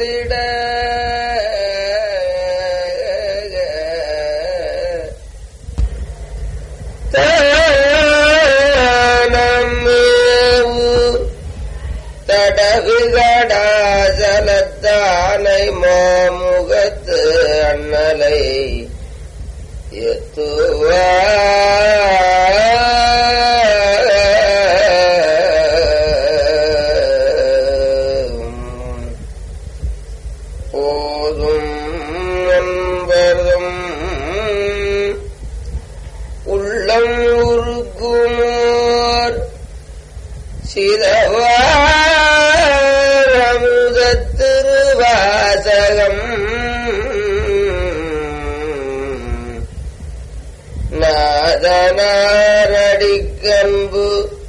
வந்திட தடகுகடாசலத்தானை மாமுகத்து அண்ணலை எத்துவ போதும் என்பதும் உள்ளம் உருக்குமோர் சிதவாரமுத திருவாசகம் நாதனாரடிக்கன்பு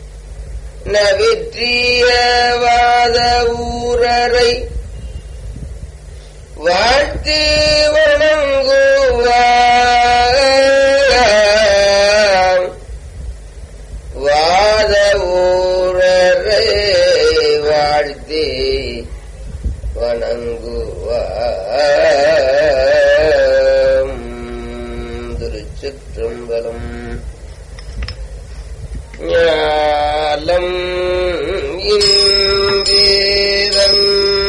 நவிற்றியவாத ஊரரை வாழ்த்தி வணங்குவான் வாத ஊரரை வாழ்த்தி வணங்குவான் திருச்சிற்றம்பலம் ஞாலம் இன்பீரன்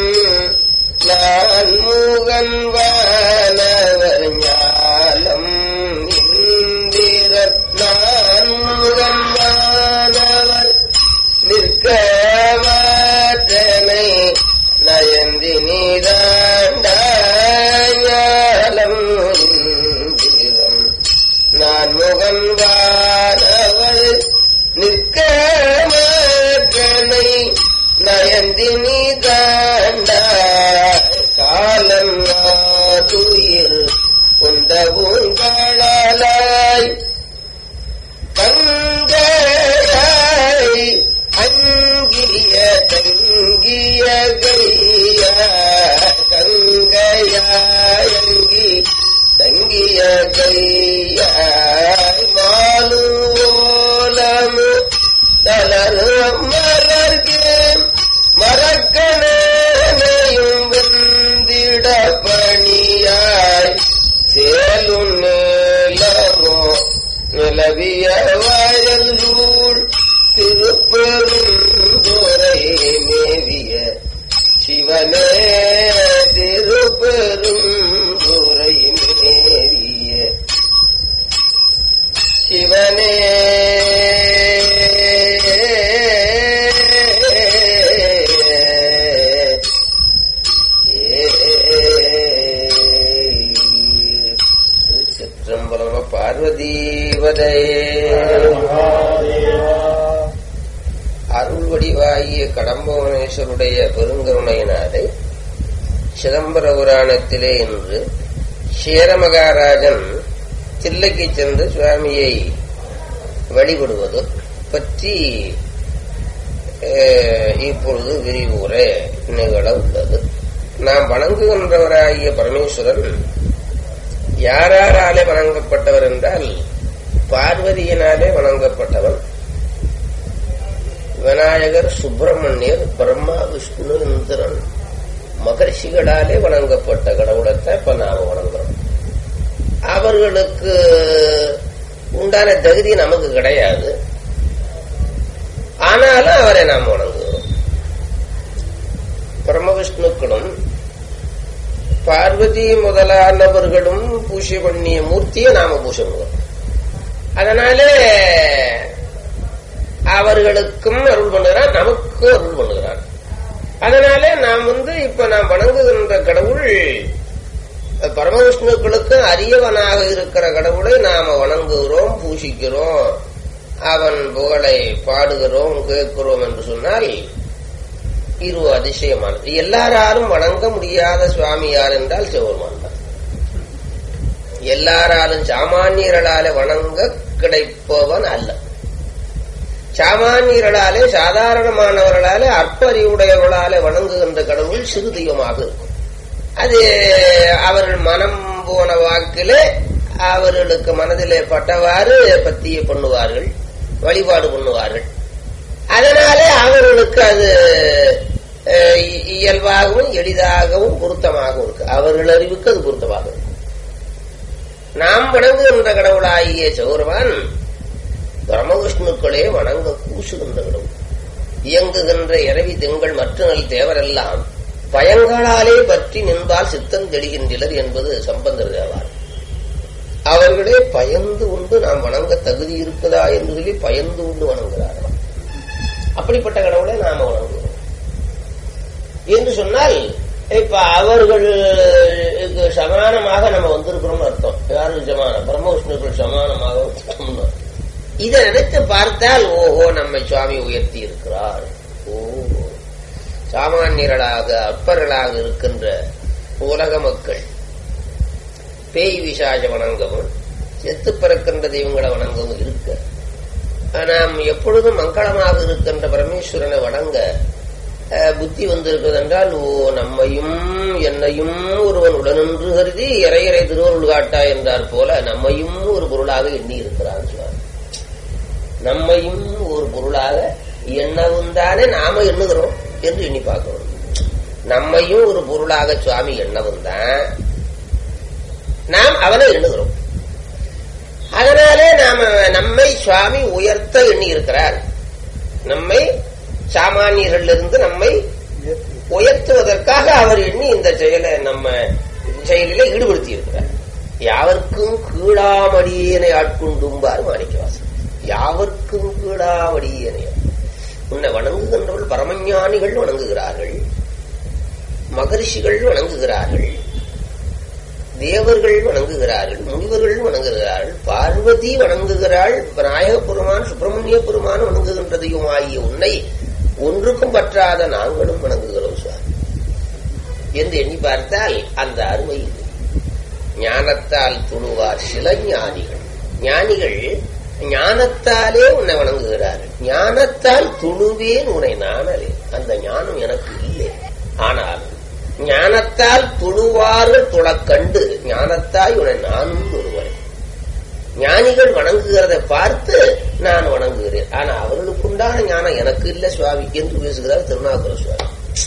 நான் முகன் வானவர் ஞாலம் இந்திரன் நான் முகன் வானவர் நிற்க மாற்றனை நயந்தி நீதாண்டாயாலம் இந்திரன் நான் முகன் வானவர் நிற்க மாற்றனை நயந்தினி தாண்டா காலங்காதுயிர் உந்த பூங்களாய் தங்கையாய் அங்கிய தங்கிய கையா தங்கையாய் அங்கி தங்கிய கையாய் மாலுவோலமு தளரு மலர்கேன் மரக்கணையும் வெந்திட பணியாய் சேலும் நிலவோ நிலவிய வயல் சூழ் திருப்பெரும் துறை மேவிய சிவனே திருப்பெரும் துறை மேவிய சிவனே சிற்றம்பலம் பார்வதீவதே அருள் வடிவாகிய கடம்பவனேஸ்வருடைய பெருங்கருணையினாலே சிதம்பர புராணத்திலே இன்று சேரமகாராஜன் தில்லைக்கு சென்று சுவாமியை வழிபடுவது பற்றி அஹ், இப்பொழுது விரிவுரை நிகழ உள்ளது நாம் வணங்குகின்றவராகிய பரமேஸ்வரன் யாராலே வணங்கப்பட்டவர் என்றால் பார்வதியினாலே வணங்கப்பட்டவன் விநாயகர் சுப்பிரமணியர் பிரம்மா விஷ்ணு இந்திரன் மகர்ஷிகளாலே வணங்கப்பட்ட கடவுளத்தை இப்ப நாம வணங்குறோம் அவர்களுக்கு உண்டான தகுதி நமக்கு கிடையாது ஆனாலும் அவரை நாம் வணங்குகிறோம் பரமவிஷ்ணுக்களும் பார்வதி முதலானவர்களும் பூஜை பண்ணிய மூர்த்தியை நாம பூஜை பண்ணுவோம் அதனாலே அவர்களுக்கும் அருள் பண்ணுகிறான் நமக்கும் அருள் பண்ணுகிறான் அதனாலே நாம் வந்து இப்ப நாம் வணங்குகின்ற கடவுள் பரமவிஷ்ணுக்களுக்கு அரியவனாக இருக்கிற கடவுளை நாம வணங்குகிறோம் பூசிக்கிறோம் அவன் புகழை பாடுகிறோம் கேட்கிறோம் என்று சொன்னால் இரு அதிசயமானது எல்லாராலும் வணங்க முடியாத சுவாமி யார் என்றால் சிவபெருமான் தான் எல்லாராலும் சாமானியர்களாலே வணங்க கிடைப்பவன் அல்ல சாமானியர்களாலே சாதாரணமானவர்களாலே அற்ப அறிவுடையவர்களாலே வணங்குகின்ற கடவுள் சிறு தெய்வமாக இருக்கும் அது அவர்கள் மனம் போன வாக்கிலே அவர்களுக்கு மனதிலே பட்டவாறு பத்திய பண்ணுவார்கள் வழிபாடு பண்ணுவார்கள் அதனாலே அவர்களுக்கு அது அஹ், இ- இயல்பாகவும் எளிதாகவும் பொருத்தமாகவும் இருக்கு அவர்கள் அறிவுக்கு அது பொருத்தமாக இருக்கும் நாம் வணங்குகின்ற கடவுளாகிய சௌரவான் பிரம்மவிஷ்ணுக்களே வணங்க கூசுகின்ற கடவுள் இயங்குகின்ற இரவி திங்கள் மற்ற நல் தேவரெல்லாம் பயங்களாலே பற்றி நின்றால் சித்தம் தெளிகின்றனர் என்பது சம்பந்தர் தேவார் அவர்களே பயந்து உண்டு நாம் வணங்க தகுதி இருக்குதா என்று சொல்லி பயந்து உண்டு வணங்குகிறார்கள் அப்படிப்பட்ட கடவுளை நாம வணங்குகிறோம் என்று சொன்னால் இப்ப அவர்களுக்கு சமானமாக நம்ம வந்திருக்கிறோம்னு அர்த்தம் யாருக்கு சமானம் பிரம்ம விஷ்ணுக்கள் சமானமாக வந்திருக்கோம்னு அர்த்தம். இதை நினைத்து பார்த்தால் ஓஹோ நம்மை சுவாமி உயர்த்தி இருக்கிறார் ஓ சாமானியர்களாக அற்பர்களாக இருக்கின்ற உலக மக்கள் பேய் விசாஜ வணங்கவும் செத்து பிறக்கின்ற தெய்வங்களை வணங்கவும் இருக்க நாம் எப்பொழுதும் மங்களமாக இருக்கின்ற பரமேஸ்வரனை வணங்க அஹ், புத்தி வந்திருக்கிறது என்றால் ஓ நம்மையும் என்னையும் ஒருவன் உடனின்று கருதி இறையறை திருவருள் காட்டா என்றார் போல நம்மையும் ஒரு பொருளாக எண்ணி இருக்கிறான் சுவாமி நம்மையும் ஒரு பொருளாக எண்ணவும் தானே நாம எண்ணுகிறோம் என்று எண்ணி பார்க்கிறோம் நம்மையும் ஒரு பொருளாக சுவாமி எண்ணவும் தான் நாம் அவனை எண்ணுகிறோம் அதனாலே நாம நம்மை சுவாமி உயர்த்த எண்ணி இருக்கிறார் நம்மை சாமானியர்களிலிருந்து நம்மை உயர்த்துவதற்காக அவர் எண்ணி இந்த செயலை நம்ம செயலில ஈடுபடுத்தி இருக்கிறார் யாவர்க்கும் கீழாமடியனை ஆட்கொண்டும்பார் மாணிக்கவாசன் யாவர்க்கும் கீழாமடியனை உன்னை வணங்குகின்றவர்கள் பரமஞானிகள் வணங்குகிறார்கள் மகரிஷிகள் வணங்குகிறார்கள் தேவர்கள் வணங்குகிறார்கள் முனிவர்கள் வணங்குகிறார்கள் பார்வதி வணங்குகிறாள் நாயக பெருமான் சுப்பிரமணிய பெருமான் வணங்குகின்றதையும் ஆகிய உன்னை ஒன்றுக்கும் பற்றாத நாங்களும் வணங்குகிறோம் சுவாமி என்று எண்ணி பார்த்தால் அந்த அருமை இது. ஞானத்தால் துணுவார் சில ஞானிகள் ஞானிகள் ஞானத்தாலே உன்னை வணங்குகிறார்கள் ஞானத்தால் துணுவேன் உன்னை நானலே அந்த ஞானம் எனக்கு இல்லை ஆனால் ஞானத்தால் துணுவார்கள் துளக்கண்டு ஞானத்தாய் உன்னை நானும் ஒருவன் ஞானிகள் வணங்குகிறதை பார்த்து நான் வணங்குகிறேன் ஆனா அவர்களுக்கு உண்டான ஞானம் எனக்கு இல்ல சுவாமி என்று பேசுகிறார் திருநாகர சுவாமி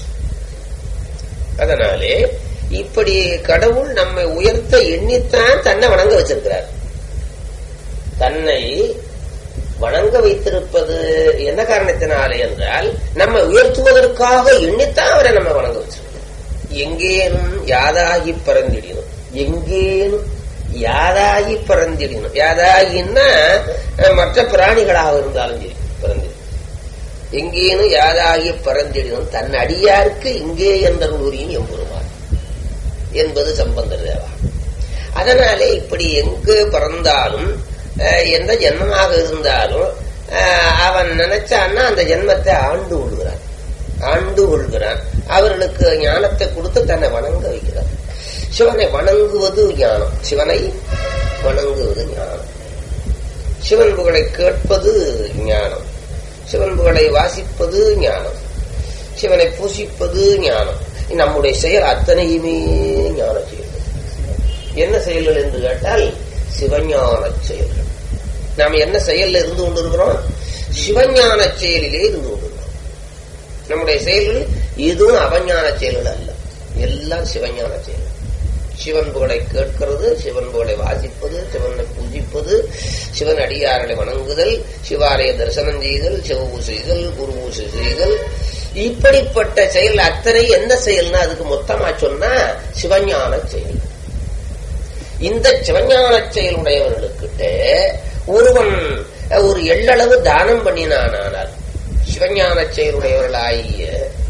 அதனாலே இப்படி கடவுள் நம்மை உயர்த்த எண்ணித்தான் தன்னை வணங்க வச்சிருக்கிறார் தன்னை வணங்க வைத்திருப்பது என்ன காரணத்தினாலே என்றால் நம்மை உயர்த்துவதற்காக எண்ணித்தான் அவரை நம்ம வணங்க வச்சிருக்கிறார் எங்கேனும் யாதாகி பறந்திடினும் எங்கேனும் யாதாகி பறந்திடினும் யாதாகின்னா அஹ், மற்ற பிராணிகளாக இருந்தாலும் சரி பிறந்திடும் எங்கேனும் யாதாகி பறந்திடினும் தன் அடியாருக்கு இங்கே என்ற உரியும் எம்பெருமான் என்பது சம்பந்தர் தேவா அதனாலே இப்படி எங்கு பிறந்தாலும் அஹ், எந்த ஜென்மமாக இருந்தாலும் அஹ், அவன் நினைச்சான்னா அந்த ஜென்மத்தை ஆண்டு கொள்கிறான் ஆண்டு கொள்கிறான் அவர்களுக்கு ஞானத்தை கொடுத்து தன்னை வணங்க வைக்கிறார் சிவனை வணங்குவது ஞானம் சிவனை வணங்குவது ஞானம் சிவன் புகழை கேட்பது ஞானம் சிவன் புகழை வாசிப்பது ஞானம் சிவனை பூசிப்பது ஞானம் நம்முடைய செயல் அத்தனையுமே ஞான செயல்கள் என்ன செயல்கள் என்று கேட்டால் சிவஞான செயல்கள் நாம் என்ன செயல்ல இருந்து கொண்டிருக்கிறோம் சிவஞான செயலிலே இருந்து கொண்டிருக்கிறோம் நம்முடைய செயல்கள் எதுவும் அவஞான செயல்கள் அல்ல எல்லாம் சிவஞான செயல்கள் சிவன் புகழை கேட்கிறது சிவன் புகழை வாசிப்பது சிவனை பூஜிப்பது சிவன் அடியார்களை வணங்குதல் சிவாலய தரிசனம் செய்தல் சிவபூசை செய்தல் குரு பூசை செய்தல் இப்படிப்பட்ட செயல் அத்தனை என்ன செயல்னா அதுக்கு மொத்தமா சொன்னா சிவஞான செயல் இந்த சிவஞான செயல் உடையவர்களுக்கிட்ட ஒருவன் ஒரு எள்ளளவு தானம் பண்ணினானால் சிவஞான செயலுடையவர்களாகிய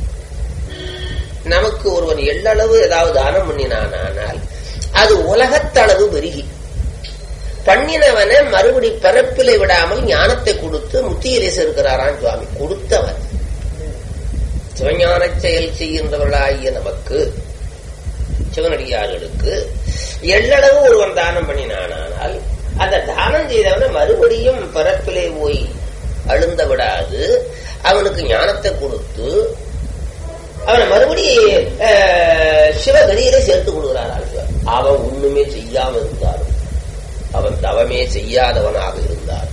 நமக்கு ஒருவன் எள்ளளவு ஏதாவது தானம் பண்ணினானால் அது உலகத்தளவு பெருகி பண்ணினவனை மறுபடி பிறப்பிலை விடாமல் ஞானத்தை கொடுத்து முத்தியிலே சேர்க்கிறாரான் சுவாமி கொடுத்தவன் சிவஞான செயல் செய்கின்றவர்களாகிய நமக்கு சிவனடியார்களுக்கு எள்ளளவு ஒருவன் தானம் பண்ணினானால் அந்த தானம் செய்தவனை மறுபடியும் பிறப்பிலே போய் அழுந்த விடாது அவனுக்கு ஞானத்தை கொடுத்து அவனை மறுபடி அஹ், சிவகதியிலே சேர்த்து கொடுக்கிறார் அவன் ஒண்ணுமே செய்யாம இருந்தாலும் அவன் தவமே செய்யாதவனாக இருந்தார்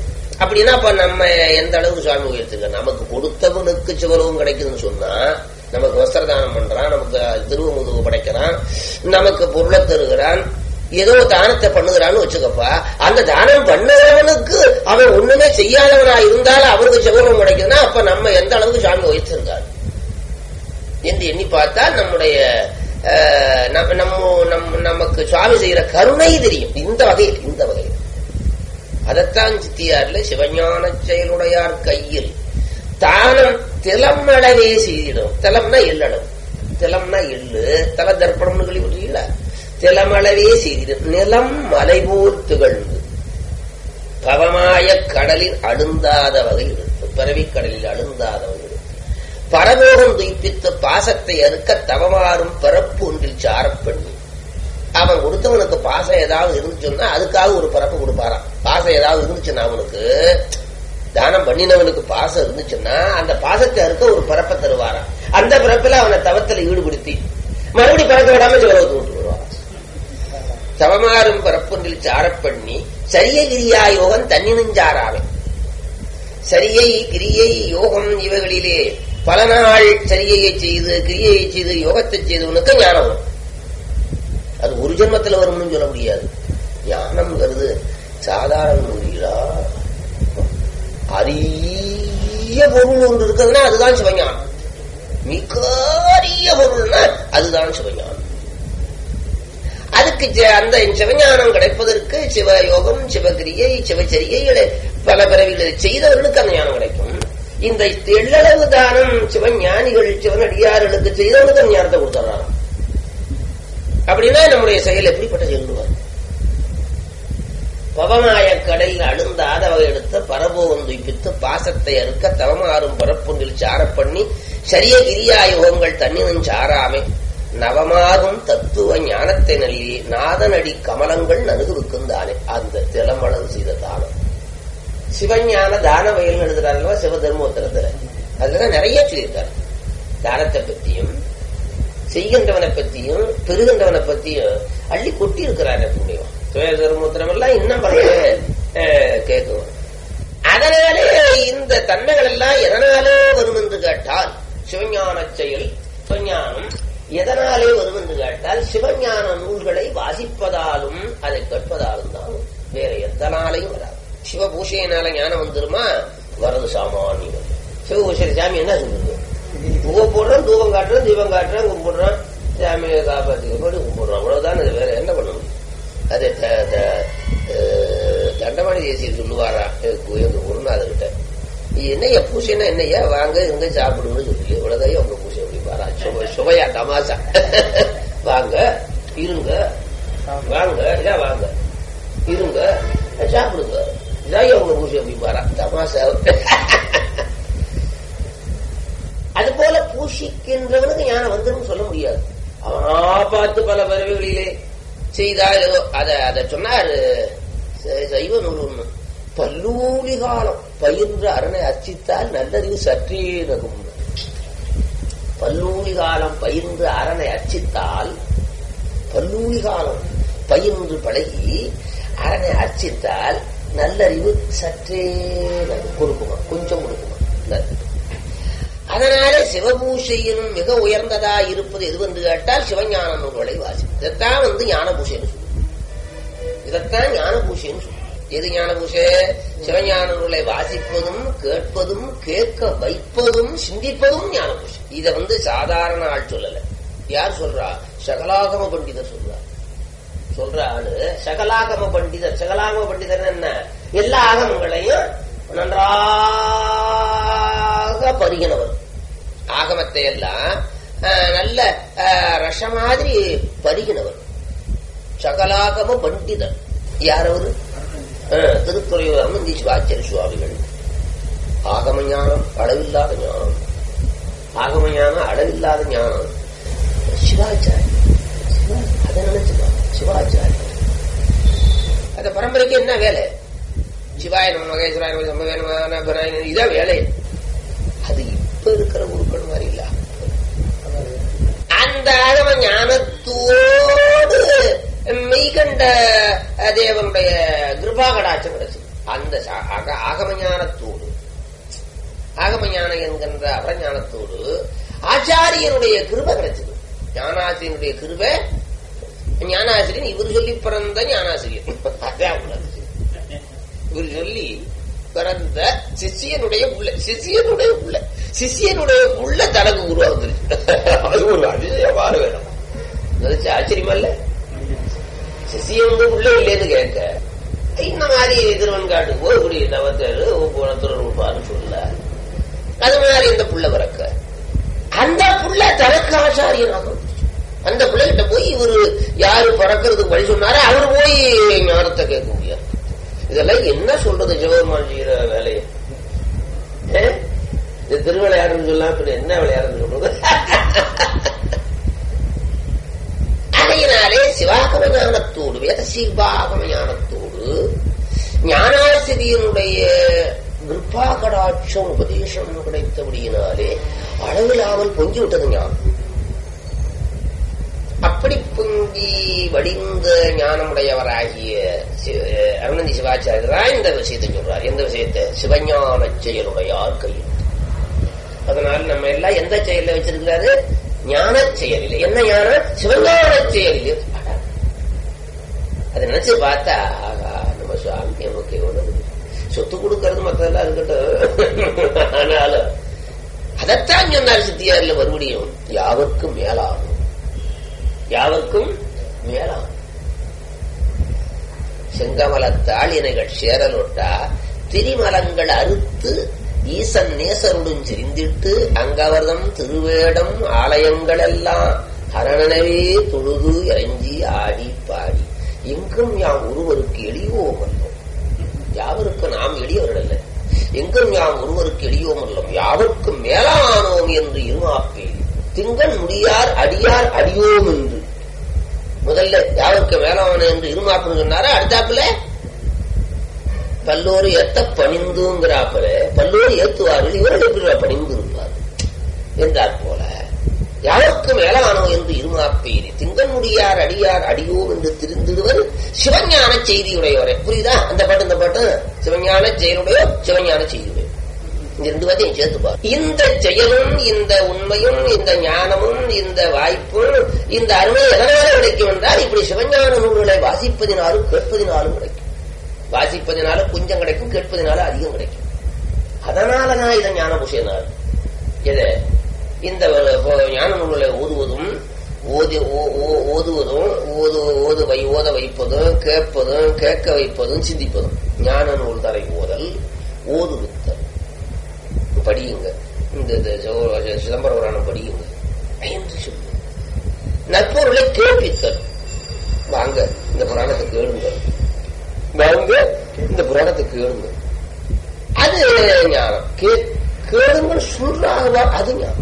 அப்படின்னா அப்ப நம்ம எந்த அளவுக்கு சுவாமி உயர்த்துக்க நமக்கு கொடுத்தவனுக்கு சிவலோகம் கிடைக்குதுன்னு சொன்னா நமக்கு வஸ்திரதானம் பண்றான் நமக்கு திருவமுதுவு படைக்கிறான் நமக்கு பொருளை தருகிறான் ஏதோ தானத்தை பண்ணுகிறான்னு வச்சுக்கப்பா அந்த தானம் பண்ணுறவனுக்கு அவன் ஒண்ணுமே செய்யாதவனா இருந்தாலும் அவருக்கு சிவகம் கிடைக்குதுன்னா அப்ப நம்ம எந்த அளவுக்கு சாமி வச்சிருக்காரு என்று எண்ணி பார்த்தால் நம்முடைய அஹ், நம்ம நம்ம- நம்ம நமக்கு சுவாமி செய்யற கருணை தெரியும் இந்த வகையில் இந்த வகையில் அதைத்தான் சித்தியார்ல சிவஞான செயலுடையார் கையில் தானம் திலமளவே செய்திடும் திலம்னா எள்ளளவு திலம்னா எள்ளு தல தர்ப்பணம்னு கேள்விப்பட்டீங்களா திலமளவே செய்திடும் நிலம் மலை போல் திகழ்ந்து பவமாய கடலில் அழுந்தாத வகையில் பிறவிக் கடலில் அழுந்தாத வகையில் பரபோகம் துய்ப்பித்து பாசத்தை அறுக்க தவமாறும் பிறப்பு ஒன்றில் சாரப் பண்ணி அவன் கொடுத்தவனுக்கு பாசம் ஏதாவது இருந்துச்சுன்னா அதுக்காக ஒரு பிறப்பு கொடுப்பாராம் பாசம் ஏதாவது இருந்துச்சுன்னா அவனுக்கு தானம் பண்ணினவனுக்கு பாசம் இருந்துச்சுன்னா அந்த பாசத்தை அறுக்க ஒரு பிறப்பை தருவாராம் அந்த பிறப்பில் அவனை தவத்துல ஈடுபடுத்தி மறுபடி பிறக்க விடாம சிவலோகத்துக்கு விட்டு வருவான் தவமாறும் பிறப்பொன்றில் சாரப் பண்ணி சரிய கிரியா யோகம் தன்னினுஞ்சாராமே சரியை கிரியை யோகம் இவைகளிலே பல நாள் சரியையை செய்து கிரியையை செய்து யோகத்தை செய்தவனுக்கு ஞானம் வரும் அது ஒரு ஜென்மத்தில் வரும்னு சொல்ல முடியாது ஞானம்ங்கிறது சாதாரண முடியலா அரிய பொருள் ஒன்று இருக்குதுன்னா அதுதான் சிவஞானம் மிக அரிய பொருள்னா அதுதான் சிவஞானம் அதுக்கு ஜ- அந்த சிவஞானம் கிடைப்பதற்கு சிவயோகம் சிவகிரியை சிவச்சரியை பல பிறவிகளை செய்தவர்களுக்கு அந்த ஞானம் கிடைக்கும் இந்த எள்ளளவு தானம் சிவஞானிகள் சிவனடியார்களுக்கு செய்தவனுக்கு அந்த ஞானத்தை கொடுத்துறாங்க அப்படின்னா நம்முடைய செயல் எப்படிப்பட்ட செல்லுவார் பவமாய கடலில் அழுந்தாத வகை எடுத்த பரபோகம் துய்ப்பித்து பாசத்தை அறுக்க தவமாறும் பரப்புண்டில் சாரப் பண்ணி சரிய கிரியா யுகங்கள் தன்னினும் சாராமே நவமாகும் தத்துவ ஞானத்தை நல்லி நாதனடி கமலங்கள் நனுகுவிக்குந்தானே அந்த திலமளவு செய்த தானம் சிவஞான தான வயல் எழுதுறாருல்ல சிவதர்மோத்தரத்துல அதுலதான் நிறைய சொல்லியிருக்காரு தானத்தை பத்தியும் செய்கின்றவனை பத்தியும் பெறுகின்றவனை பத்தியும் அள்ளி கொட்டி இருக்கிறாரு புண்ணியம் சுயதர்மோத்திரம் எல்லாம் இன்னும் பல கேட்கும் அதனாலே இந்த தன்மைகள் எல்லாம் எதனாலே வரும் என்று கேட்டால் சிவஞான செயல் சிவஞானம் எதனாலே வரும் என்று கேட்டால் சிவஞான நூல்களை வாசிப்பதாலும் அதை கேட்பதாலும் தான் வரும். வேற எத்தனாலையும் வராது சிவபூஷையினால ஞானம் வந்துருமா வரது சாமானியம் சிவபூஷை சாமி என்ன சொல்லுது பூவை போடுறோம் தூபம் காட்டுறோம் தீபம் காட்டுறோம் கும்பிடுறோம் சாமியை காப்பாற்றிக்க போட்டு கும்பிடுறோம் அவ்வளவுதான் இது வேற என்ன பண்ண முடியும் அது த- த- அஹ் தண்டவாணி தேசியர் சொல்லுவாரா எங்க எங்க குருநாதர்கிட்ட இது என்னையா பூசைன்னா என்னையா வாங்க எங்க சாப்பிடுங்கன்னு சொல்லி இவ்வளவுதான் உங்க பூசை அப்படிப்பாரா சுவை சுவையா தமாசா வாங்க இருங்க வாங்க இதான் வாங்க இருங்க சாப்பிடுங்க இதான் உங்க பூசை அப்படிப்பாரா தமாசா அது போல பூஷிக்கின்றவனுக்கு ஞானம் வந்துடும் சொல்ல முடியாது அவனா பார்த்து பல பிறவிகளிலே செய்தால் ஏதோ அத அத சொன்னாரு ச- சைவ நூல் ஒண்ணு பல்லூலி காலம் பயின்ற அரணை அர்ச்சித்தால் நல்லறிவு சற்றே நகும் பல்லூலி காலம் பயின்று அரணை அர்ச்சித்தால் பல்லூலி காலம் பயின்று பழகி அரணை அர்ச்சித்தால் நல்லறிவு சற்றே நகும். கொடுக்குமா கொஞ்சம் கொடுக்குமா நல்லது. அதனால சிவபூஷையின் மிக உயர்ந்ததா இருப்பது எது என்று கேட்டால் சிவஞான நூல்களை வாசி இதைத்தான் வந்து ஞான பூஷைன்னு சொல்லுவோம் இதைத்தான் ஞான பூஷைன்னு சொல்லுவோம் எது ஞான பூஷை சிவஞான நூலை வாசிப்பதும் கேட்பதும் கேட்க வைப்பதும் சிந்திப்பதும் ஞான பூஷை இதை வந்து சாதாரண ஆள் சொல்லல யார் சொல்றா சகலாகம பண்டிதர் சொல்றார் சொல்ற ஆளு சகலாகம பண்டிதர் சகலாகம பண்டிதர் என்ன எல்லா ஆகமங்களையும் நன்றாக பருகினவர் ஆகமத்தை எல்லாம் அஹ், நல்ல அஹ், ரச மாதிரி பருகினவர் சகலாகம பண்டிதர் யார் அவரு அஹ், திருத்துறையூர் அமந்தீஸ்வராச்சாரிய சுவாமிகள் ஆகம ஞானம் அளவில்லாத ஞானம் ஆகம ஞானம் அளவில்லாத ஞானம் சிவாச்சாரி அதை நினைச்சுப்பா சிவாச்சாரி அந்த பரம்பரைக்கு என்ன வேலை சிவாய நம்ம மகேஸ்வராய நம நம்ம வேணுமான பிராயண இதான் வேலை அது இப்ப இருக்கிற குருக்கள் மாதிரி இல்ல அந்த ஆகம ஞானத்தோடு மெய்கண்ட தேவனுடைய கிருபாகடாட்சம் கிடைச்சது அந்த சா- ஆக- ஆகம ஞானத்தோடு ஆகம ஞானம் என்கின்ற அபரஞானத்தோடு ஆச்சாரியனுடைய கிருபை கிடைச்சது ஞானாசிரியனுடைய கிருபை ஞானாசிரியன் இவர் சொல்லி பிறந்த ஞானாசிரியர் அதான் உள்ளது. இவர் சொல்லி பிறந்த சிஷியனுடைய புள்ள சிஷியனுடைய புள்ள சிஷியனுடைய புள்ள தனக்கு உருவாகுது அது ஒரு அதிசயமான வேணும் நினைச்சு ஆச்சரியமா இல்ல சிஷியனுடைய புள்ள இல்லைன்னு கேட்க இந்த மாதிரி திருவன்காட்டு போய் இப்படி தவத்தேடு குணத்துடன் இருப்பான்னு சொல்ல அது மாதிரி இந்த புள்ள பிறக்க அந்த புள்ள தனக்கு ஆச்சாரியனாக வந்துச்சு. அந்த பிள்ளைகிட்ட போய் இவரு யாரு பிறக்கிறதுக்கு வழி சொன்னாரோ அவர் போய் ஞானத்தை கேட்க முடியாது இதெல்லாம் என்ன சொல்றது சிவபெருமான் செய்யற வேலையை ஏ? இது திருவிளையாடுன்னு சொல்லலாம் பின்ன என்ன விளையாடுன்னு சொல்றது அதையினாலே சிவாகம ஞானத்தோடு வேத சிவாகம ஞானத்தோடு ஞானாசிரியனுடைய கிருப்பா கடாட்சம் உபதேசம் கிடைத்தபடியினாலே அளவில்லாமல் பொங்கி விட்டது ஞானம் அப்படி பொங்கி வடிந்த ஞானமுடையவராகிய சி- அருணந்தி சிவாச்சாரியர் தான் இந்த விஷயத்தை சொல்றார் எந்த விஷயத்தை சிவஞான செயலுடையார் கையில் அதனால நம்ம எல்லாம் எந்த செயல்ல வச்சிருக்கிறாரு ஞான செயலில் என்ன ஞானம் சிவஞான செயலில் அட. அதை நினைச்சு பார்த்தா ஆகா நம்ம சுவாமி நமக்கு எவ்வளவு சொத்து கொடுக்கறது மத்தெல்லாம் இருக்கட்டும் ஆனாலும் அதைத்தான் சொன்னார் சித்தியாரில் மறுபடியும் யாவர்க்கும் மேலாகும் யாவர்க்கும் மேலாகும் செங்கமலத்தாள் இணைகள் சேரலொட்டா திரிமலங்கள் அறுத்து ஈசன் நேசருடன் சிரிந்திட்டு அங்கவர்தம் திருவேடம் ஆலயங்கள் எல்லாம் ஹரணனவே தொழுது இறைஞ்சி ஆடி பாடி எங்கும் யாம் ஒருவருக்கு எளியோம் அல்லோம் யாவருக்கு நாம் எளியவர்கள் அல்ல எங்கும் யாம் ஒருவருக்கு எளியோம் அல்லோம் யாவர்க்கும் மேலானோம் என்று இருமாப்பே திங்கன் முடியார் அடியார் அடியோம் என்று முதல்ல யாருக்கு மேலான என்று இருமாப்புன்னு சொன்னாரா அடுத்தாப்புல பல்லோரு ஏத்த பணிந்துங்கிறாப்புல பல்லோரு ஏத்துவார்கள் இவர்கள் எப்படி பணிந்து இருப்பார் என்றார் போல யாருக்கு மேலானோ என்று இருமாப்பேரி திங்கன் முடியார் அடியார் அடியோ என்று திரிந்திடுவர் சிவஞான செய்தியுடையவரே புரியுதா அந்த பாட்டு இந்த பாட்டு சிவஞான செயலுடைய சிவஞான செய்தியுடைய இந்த ரெண்டு வார்த்தையும் சேர்த்துப்பார் இந்த செயலும் இந்த உண்மையும் இந்த ஞானமும் இந்த வாய்ப்பும் இந்த அருமை எதனால கிடைக்கும் என்றால் இப்படி சிவஞான நூல்களை வாசிப்பதினாலும் கேட்பதினாலும் கிடைக்கும் வாசிப்பதினால கொஞ்சம் கிடைக்கும் கேட்பதினால அதிகம் கிடைக்கும் அதனாலதான் இதை ஞான புஷியனார் எது இந்த ஒரு ஞான நூல்களை ஓதுவதும் ஓதி ஓ- ஓ- ஓதுவதும் ஓது ஓது வை ஓத வைப்பதும் கேட்பதும் கேட்க வைப்பதும் சிந்திப்பதும் ஞான நூல் தரை ஓதல் ஓதுவித்தல் படியுங்க இந்த இந்த சிவ- சிதம்பர புராணம் படியுங்க என்று சொல்லு நற்பொருளை கேட்பித்தல் வாங்க இந்த புராணத்தை கேளுங்க வாங்க இந்த புராணத்தை கேளுங்க அது ஞானம் கே- கேளுங்கள் சொல்றாங்க அது ஞானம்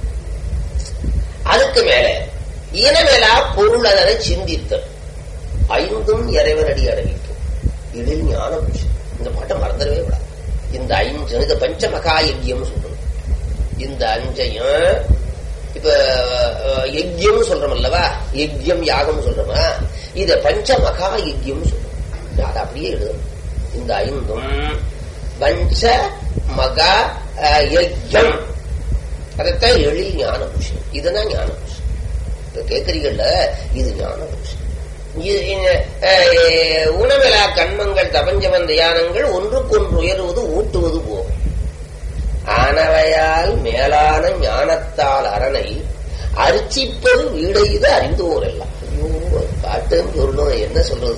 அதுக்கு மேல இனமேலா பொருள் அதனை சிந்தித்தல் ஐந்தும் இறைவனடி அடவிக்கும் இதில் ஞான புருஷன் இந்த பாட்டை மறந்துடவே விடாது இந்த ஐந்து இந்த பஞ்ச மகா யஜ்யம் சொல்றது இந்த அஞ்சையும் இப்ப அஹ், யஜ்யம் சொல்றோம் அல்லவா யஜ்யம் யாகம் சொல்றோமா இத பஞ்ச மகா யஜ்யம் சொல்றோம் அதை அப்படியே எழுதணும் இந்த ஐந்தும் பஞ்ச மகா அஹ், யஜ்யம் அதைத்தான் எழில் ஞான புருஷன் இதுதான் ஞான புருஷன் இப்ப கேட்கறீங்கல்ல இது ஞான புருஷன் இது, அஹ், உணவிலா கண்மங்கள் தபஞ்சவன் தியானங்கள் ஒன்றுக்கொன்று உயருவது ஊட்டுவது போகும் ஆனவையால் மேலான ஞானத்தால் அரணை அர்ச்சிப்பது வீடையுது அறிந்தோர் எல்லாம் ஐயோ பாட்டும் சொல்லும் என்ன சொல்றது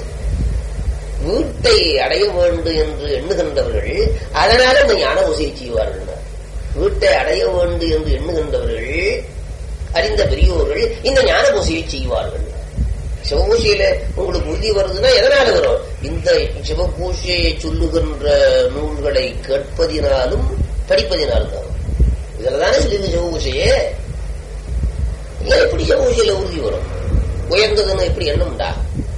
வீட்டை அடைய வேண்டும் என்று எண்ணுகின்றவர்கள் அதனால இந்த ஞான பூசையை செய்வார்கள் வீட்டை அடைய வேண்டும் என்று எண்ணுகின்றவர்கள் அறிந்த பெரியோர்கள் இந்த ஞான பூசையை செய்வார்கள் சிவபூசையில உங்களுக்கு உறுதி வருதுன்னா எதனால வரும் இந்த சிவபூசையை சொல்லுகின்ற நூல்களை கேட்பதினாலும் படிப்பதினாலும் தான் வரும். இதுல தானே சொல்லியிருக்கு சிவபூசையே இல்லை எப்படி சிவபூசையில உறுதி வரும் உயர்ந்ததுன்னு எப்படி எண்ணம்டா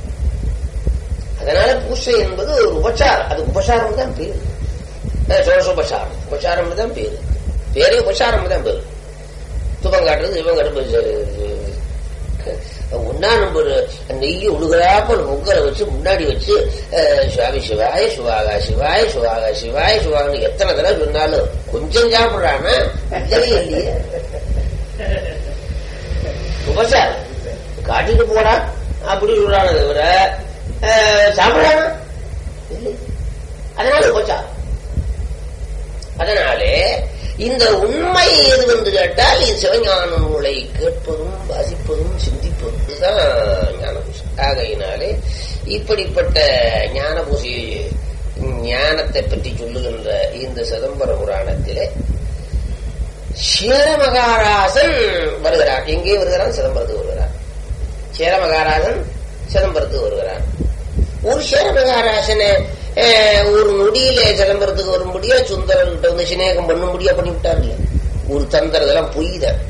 அதனால பூசை என்பது ஒரு உபச்சாரம் அது உபசாரம் தான் பேரு அஹ் சோஷோபசாரம் உபசாரம் தான் பேரு பேரே உபசாரம் தான் பேரு துபம் காட்டுறது இவன் காட்டுறது ஒன்னா நம்ம ஒரு நெய்யை உழுகிறாப்ப முக்கரை வச்சு முன்னாடி வச்சு அஹ், சுவாமி சிவாய சிவாகா சிவாய சிவாகா சிவாய சிவாகன்னு எத்தனை தடவை சொன்னாலும் கொஞ்சம் சாப்பிடுறானா இல்லவே இல்லையே உபசாரம் காட்டிட்டு போடா அப்படி சொல்றானே தவிர அஹ், சாப்பிடாம இல்லை. அதனால உபசாரம் அதனாலே இந்த உண்மை எது என்று கேட்டால் இது சிவஞான நூலை கேட்பதும் வாசிப்பதும் சிந்திப்பதும் இதுதான் ஞான பூசை ஆகையினாலே இப்படிப்பட்ட ஞான பூசை ஞானத்தை பற்றி சொல்லுகின்ற இந்த சிதம்பர புராணத்திலே சேர மகாராசன் வருகிறான் எங்கே வருகிறான் சிதம்பரத்துக்கு வருகிறான் சேர மகாராஜன் சிதம்பரத்துக்கு வருகிறான் ஒரு சேர மகாராசனை அஹ், ஒரு நொடியில சிதம்பரத்துக்கு வரும்படியா சுந்தரர்கிட்ட வந்து சிநேகம் பண்ணும்படியா பண்ணி விட்டார்ல ஒரு தந்திரம் இதெல்லாம் பொய் தான்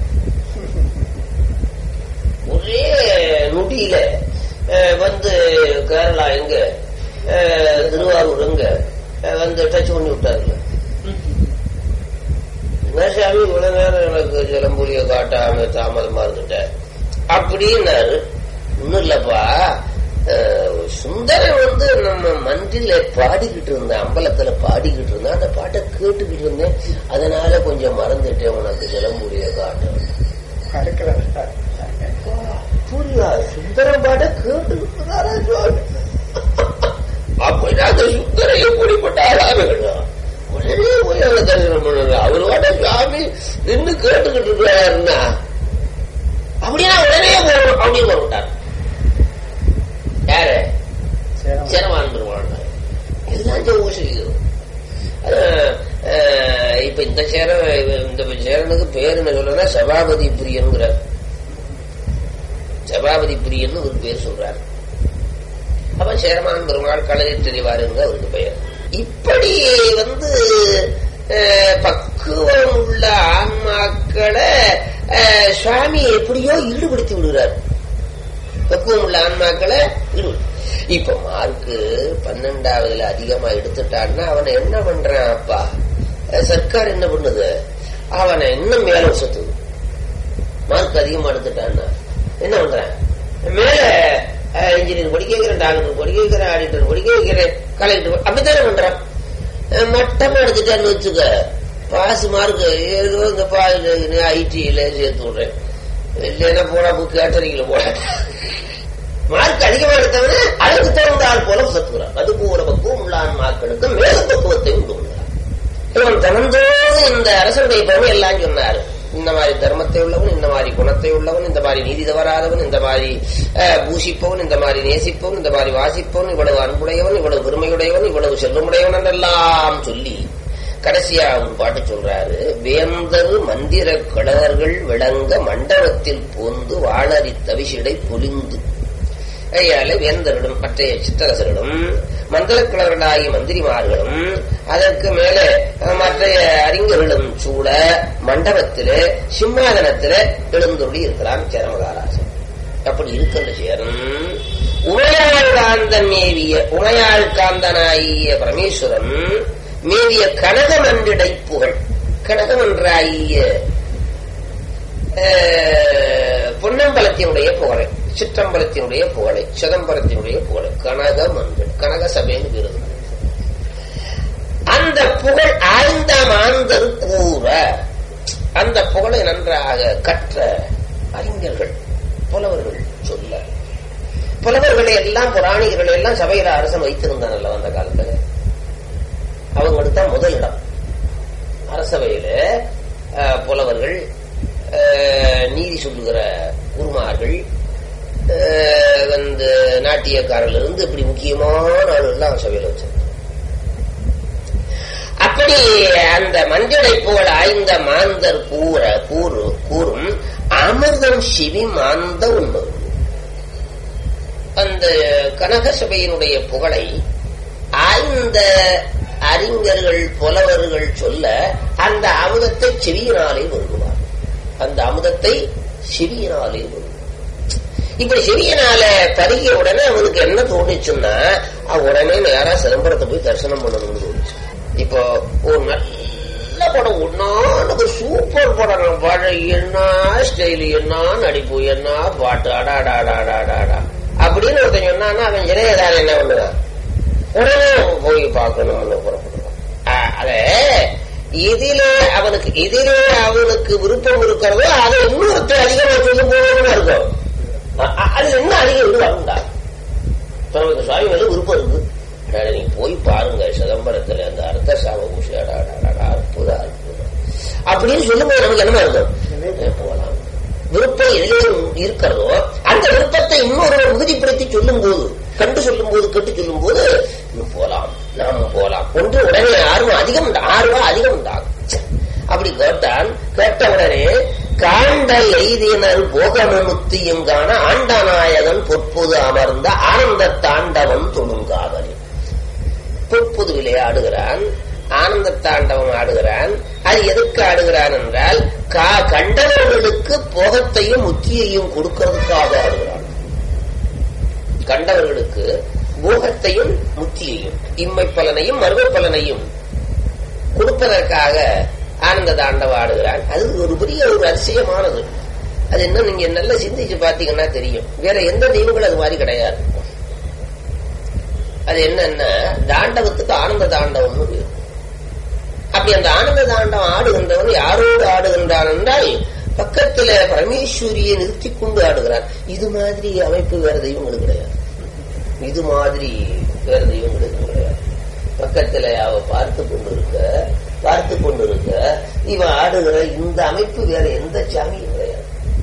ஒரே நொடியில அஹ், வந்து கேரளா எங்க அஹ், திருவாரூர் எங்க அஹ், வந்து டச் பண்ணி விட்டார்ல மேஷாமி இவ்வளவு நேரம் எனக்கு ஜலம்புலிய காட்டாம தாமதமா இருந்துட்டேன் அப்படின்னாரு ஒண்ணும் இல்லப்பா அஹ், சுந்தரன் வந்து நம்ம மன்றில பாடிக்கிட்டு இருந்தேன் அம்பலத்துல பாடிக்கிட்டு இருந்தேன் அந்த பாட்டை கேட்டுக்கிட்டு இருந்தேன் அதனால கொஞ்சம் மறந்துட்டேன் உனக்கு ஜலம்புலிய காட்ட புரியா சுந்தரம் பாட்டை கேட்டுக்கிட்டு இருந்தாரா சுவாமி? அப்படின்னா அந்த சுந்தரம் எப்படிப்பட்ட ஆளா வேணும் உடனே போய் அவரை தரிசனம் பண்ணுங்க அவர் வாட்ட சுவாமி நின்று கேட்டுக்கிட்டு இருக்கிறாருன்னா அப்படின்னா உடனே போகணும் அப்படின்னு வந்துட்டார் யாரு சேரவான் பெருமாள் இதுதான் ஜோசியம் இப்ப இந்த சேர இந்த சேரனுக்கு பேர் என்ன சொல்றா சபாபதி பிரியன்கிறார் சபாபதி பிரியன் ஒரு பேர் சொல்றாரு அப்ப சேரமான் பெருமாள் களரி தெரிவாருங்க அவருக்கு பெயர் இப்படி வந்து அஹ், பக்குவம் உள்ள ஆன்மாக்களை அஹ், சுவாமி எப்படியோ ஈடுபடுத்தி விடுகிறார் பக்குவம் உள்ள ஆன்மாக்களை ஈடுபடு இப்ப மார்க்கு பன்னெண்டாவதுல அதிகமா எடுத்துட்டான்னா அவனை என்ன பண்றான் அப்பா அஹ், சர்க்கார் என்ன பண்ணுது அவனை இன்னும் மேல வசத்துது மார்க் அதிகமா எடுத்துட்டான்னா என்ன பண்றேன் மேல இன்ஜினியர் படிக்க வைக்கிறேன் டாக்டர் படிக்க வைக்கிறேன் ஆடிட்டர் படிக்க வைக்கிறேன் கலெக்டர் அப்படித்தானே பண்றான் அஹ் மட்டமா எடுத்துட்டான்னு வச்சுக்க பாஸ் மார்க் ஏதோ இந்த ஐடியில சேர்த்து விடுறேன் இல்லைன்னா போனா புக் கேட்டரிங்ல போட மார்க் அதிகமா எடுத்தவன அதுக்கு தகுந்த ஆள் போல சத்துக்கிறான் அது போல பக்குவம் உள்ள ஆன்மாக்களுக்கு மேல பக்குவத்தை உண்டு பண்ணுகிறான் இவன் தினந்தோறும் இந்த அரசனுடைய பெருமை எல்லாம் சொன்னாரு இந்த மாதிரி தர்மத்தை உள்ளவன் இந்த மாதிரி குணத்தை உள்ளவன் இந்த மாதிரி நீதி தவறாதவன் இந்த மாதிரி அஹ், பூஷிப்பவன் இந்த மாதிரி நேசிப்பவன் இந்த மாதிரி வாசிப்பவன் இவ்வளவு அன்புடையவன் இவ்வளவு பெருமையுடையவன் இவ்வளவு செல்வமுடையவன் என்றெல்லாம் சொல்லி கடைசியா ஒரு பாட்டு சொல்றாரு வேந்தர் மந்திர கிழவர்கள் விளங்க மண்டபத்தில் போந்து வாழறி தவிசிடை பொலிந்து ஐயால வேந்தரிடம் மற்றைய சிற்றரசர்களும் மந்திரக்கிழவர்களாகிய மந்திரிமார்களும் அதற்கு மேலே அஹ், மற்றைய அறிஞர்களும் சூழ மண்டபத்திலே சிம்மாதனத்திலே எழுந்துள்ளி இருக்கிறான் சேரமகாராசன் அப்படி இருக்கின்ற சேரன் உமையாள் காந்தன் மேவிய உமையாள் காந்தனாகிய பரமேஸ்வரன் மேவிய கனகமன்றிடை புகழ் கனகமன்றாகிய அஹ், பொன்னம்பலத்தினுடைய புகழை சிற்றம்பலத்தினுடைய புகழை சிதம்பரத்தினுடைய புகழை கனக மன்கள் கனக சபைன்னு விருது அந்த புகழ் ஆய்ந்த மாந்தர் கூற அந்த புகழை நன்றாக கற்ற அறிஞர்கள் புலவர்கள் சொல்ல புலவர்களை எல்லாம் புராணிகர்களை எல்லாம் சபையில அரசன் வைத்திருந்தான் அல்ல அந்த காலத்துல அவங்களுக்கு தான் முதலிடம் அரசவையில அஹ், புலவர்கள் அஹ், நீதி சொல்லுகிற குருமார்கள் அஹ், வந்து நாட்டியக்காரர்ல இருந்து இப்படி முக்கியமான ஆளுகள்லாம் சபையில வச்சிருந்தாங்க அப்படி அந்த மஞ்சளை போல் ஆய்ந்த மாந்தர் கூற கூறு கூறும் அமிர்தம் சிவி மாந்த உண்மை அந்த கனக சபையினுடைய புகழை ஆய்ந்த அறிஞர்கள் புலவர்கள் சொல்ல அந்த அமுதத்தை செவியினாலே வருவார் அந்த அமுதத்தை செவியினாலே வருவார் இப்படி செவியினால பருகிய உடனே அவனுக்கு என்ன தோணுச்சுன்னா அவன் உடனே நேரா சிதம்பரத்தை போய் தரிசனம் பண்ணணும்னு தோணுச்சு இப்போ ஒரு நல்ல படம் ஒன்னானுக்கு சூப்பர் படம் படம் என்ன ஸ்டைல் என்ன நடிப்பு என்ன பாட்டு அடாடாடாடாடாடா அப்படின்னு ஒருத்தன் சொன்னான்னா அவன் இளையதான என்ன பண்ணுவான் உடனே போய் பார்க்கணும்னு புறப்படுவான் அஹ் அதே எதிலே அவனுக்கு எதிலே அவனுக்கு விருப்பம் இருக்கிறதோ அதை இன்னொருத்தர் அதிகமா சொல்லும் போதுன்னு இருக்கும் அ- அ- அது இன்னும் அதிகம் விடுவாங்க தனக்கு சுவாமி மேல விருப்பம் இருக்கு அடாடா, நீங்க போய் பாருங்க சிதம்பரத்துல அந்த அர்த்த சாம பூசி அடாடா அற்புத அற்புதம் அப்படின்னு சொல்லும்போது நமக்கு என்னமா இருக்கும் ஏ, போலாம் விருப்பம் எதிலே இருக்கிறதோ அந்த விருப்பத்தை இன்னொரு உறுதிப்படுத்தி சொல்லும் போது கண்டு சொல்லும் போது கேட்டு சொல்லும் போது இன்னும் போலாம் நாம போலாம் ஒன்று உடனே ஆர்வம் அதிகம் உண்டா- ஆர்வம் அதிகம் உண்டாகும் அப்படி கேட்டான் கேட்ட உடனே காண்டல் எய்தினர் போகமுத்தியும் காண ஆண்டநாயகன் பொற்புது அமர்ந்த ஆனந்த தாண்டவன் தொழுங்காதலி பொற்புதுவிலே ஆடுகிறான் ஆனந்த தாண்டவம் ஆடுகிறான் அது எதுக்கு ஆடுகிறான் என்றால் கா- கண்டவர்களுக்கு போகத்தையும் முத்தியையும் கொடுக்கிறதுக்காக ஆடுகிறான் கண்டவர்களுக்கு போகத்தையும் முத்தியையும் இம்மை பலனையும் மர்ம பலனையும் கொடுப்பதற்காக ஆனந்த தாண்டவ ஆடுகிறான் அது ஒரு பெரிய ஒரு அதிசயமானது அது என்ன நீங்க நல்லா சிந்திச்சு பாத்தீங்கன்னா தெரியும் வேற எந்த தெய்வங்களும் அது மாதிரி கிடையாது அது என்னன்னா தாண்டவத்துக்கு ஆனந்த தாண்டவம்னு பேரு அப்படி அந்த ஆனந்த தாண்டவம் ஆடுகின்றவன் யாரோடு ஆடுகின்றான் என்றால் பக்கத்துல பரமேஸ்வரியை நிறுத்தி கொண்டு ஆடுகிறான் இது மாதிரி அமைப்பு வேற தெய்வங்களுக்கு கிடையாது இது மாதிரி வேற தெய்வங்களுக்கு கிடையாது பக்கத்துல அவ பார்த்து கொண்டு இருக்க பார்த்து கொண்டு இருக்க இவன் ஆடுகிற இந்த அமைப்பு வேற எந்த சாமியும் கிடையாது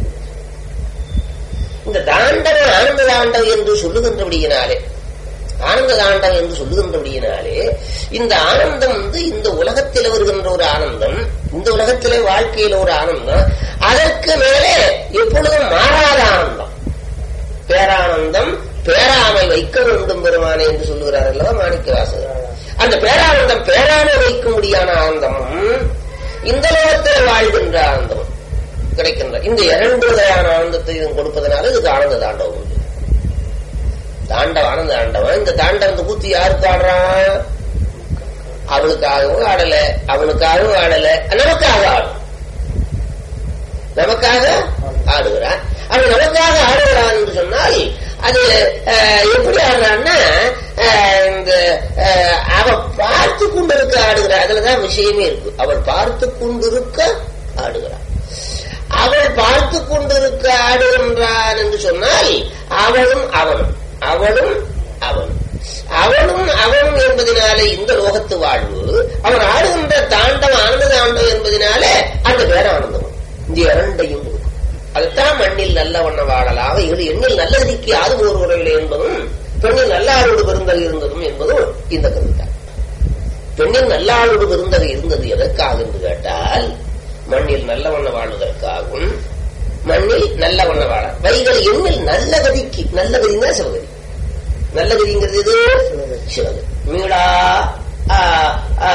இந்த தாண்டவம் ஆனந்த தாண்டவம் என்று சொல்லுகின்றபடியினாலே ஆனந்த தாண்டம் என்று சொல்லுகின்றபடியினாலே இந்த ஆனந்தம் வந்து இந்த உலகத்தில் வருகின்ற ஒரு ஆனந்தம் இந்த உலகத்திலே வாழ்க்கையில ஒரு ஆனந்தம் அதற்கு மேலே எப்பொழுதும் மாறாத ஆனந்தம் பேரானந்தம் பேராமை வைக்க வேண்டும் பெருமானே என்று சொல்லுகிறார் அல்லவா மாணிக்க வாசகர் அந்த பேரானந்தம் பேராமை வைக்க முடியாத ஆனந்தமும் இந்த லோகத்தில் வாழ்கின்ற ஆனந்தமும் கிடைக்கின்ற இந்த இரண்டு வகையான ஆனந்தத்தையும் கொடுப்பதனால இதுக்கு ஆனந்த தாண்டவம் உண்டு. தாண்டவம் ஆனந்த தாண்டவம் இந்த தாண்டவத்தை கூத்தி யாருக்கு ஆடுறான் அவனுக்காகவும் ஆடல அவனுக்காகவும் ஆடல நமக்காக ஆடும் நமக்காக ஆடுகிறான் அவன் நமக்காக ஆடுகிறான் என்று சொன்னால் அது அஹ், எப்படி ஆடுறான்னா அஹ், இந்த அஹ், அவன் பார்த்து கொண்டிருக்க ஆடுகிறான் அதுலதான் விஷயமே இருக்கு அவள் பார்த்து கொண்டிருக்க ஆடுகிறான் அவள் பார்த்து கொண்டிருக்க ஆடுகின்றான் என்று சொன்னால் அவளும் அவனும் அவளும் அவனும் அவனும் அவனும் என்பதனாலே இந்த லோகத்து வாழ்வு அவன் ஆடுகின்ற தாண்டம் ஆனந்த தாண்டம் என்பதனாலே அந்த பேரானந்தம் இந்த இரண்டையும் கொடுக்கும் அதுதான் மண்ணில் நல்ல வண்ண வாழலாம் அவைகள் எண்ணில் நல்லதிக்கு அது ஒரு உறவில்லை என்பதும் பெண்ணில் நல்லாரோடு பெருந்தகை இருந்ததும் என்பதும் இந்த கருத்தான் பெண்ணில் நல்லாளோடு பெருந்தகை இருந்தது எதற்காக என்று கேட்டால் மண்ணில் நல்ல வண்ண வாழ்வதற்காகவும் மண்ணில் நல்ல வண்ண வாழ வைகள் எண்ணில் நல்ல கதிக்கு நல்ல கதினா சிவகதி நல்ல கதிங்கிறது எது சிவகதி மீளா ஆ, ஆ,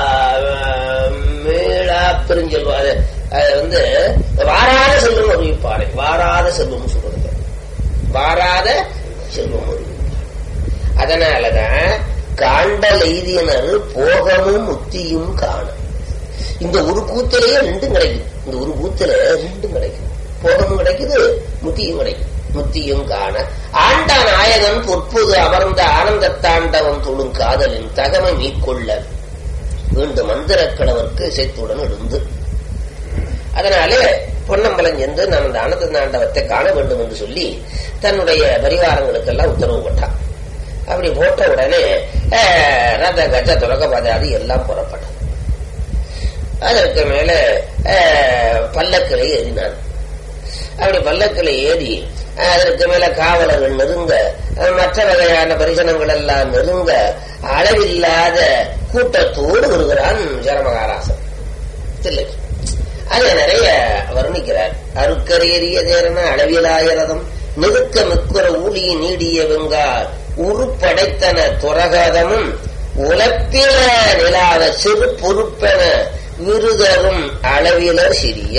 மீளா பெருஞ்செல்வம் அது அது வந்து வாராத செல்வம் அறிவிப்பாறை வாராத செல்வம் சொல்றது வாராத செல்வம் அறிவிப்பார் அதனாலதான் காண்டல் எய்தியனர் போகமும் முத்தியும் காணும் இந்த ஒரு கூத்திலேயே ரெண்டும் கிடைக்கும் இந்த ஒரு கூத்துல ரெண்டும் கிடைக்கும் போகமும் கிடைக்குது முத்தியும் கிடைக்கும் முத்தியும் காண ஆண்ட நாயகன் பொற்புது அமர்ந்த ஆனந்த தாண்டவம் தொழும் காதலின் தகமை மீட்கொள்ள மீண்டும் மந்திரக் கடவர்க்கு இசைத்துடன் எழுந்து அதனாலே பொன்னம்பலம் சென்று நான் அந்த ஆனந்த தாண்டவத்தை காண வேண்டும் என்று சொல்லி தன்னுடைய பரிவாரங்களுக்கெல்லாம் உத்தரவு போட்டான் அப்படி போட்ட உடனே அஹ், ரத கஜ துலக பதாதி எல்லாம் புறப்பட்டது அதற்கு மேல அஹ், பல்லக்கில் ஏறினான் அப்படி பல்லக்கில் ஏறி அதற்கு மேல காவலர்கள் நெருங்க அஹ், மற்ற வகையான பரிசனங்கள் எல்லாம் நெருங்க அளவில்லாத கூட்டத்தோடு வருகிறான் ஜனமகாராசன் தில்லைக்கு அதை நிறைய வர்ணிக்கிறார் அருக்கரேறிய தேரன அளவிலாயிரதம் நெருக்க மிக்குற ஊழி நீடிய வெங்கார் உருப்படைத்தன துரகதமும் உலப்பில நிலாத சிறு பொறுப்பென விருதரும் அளவில சிறிய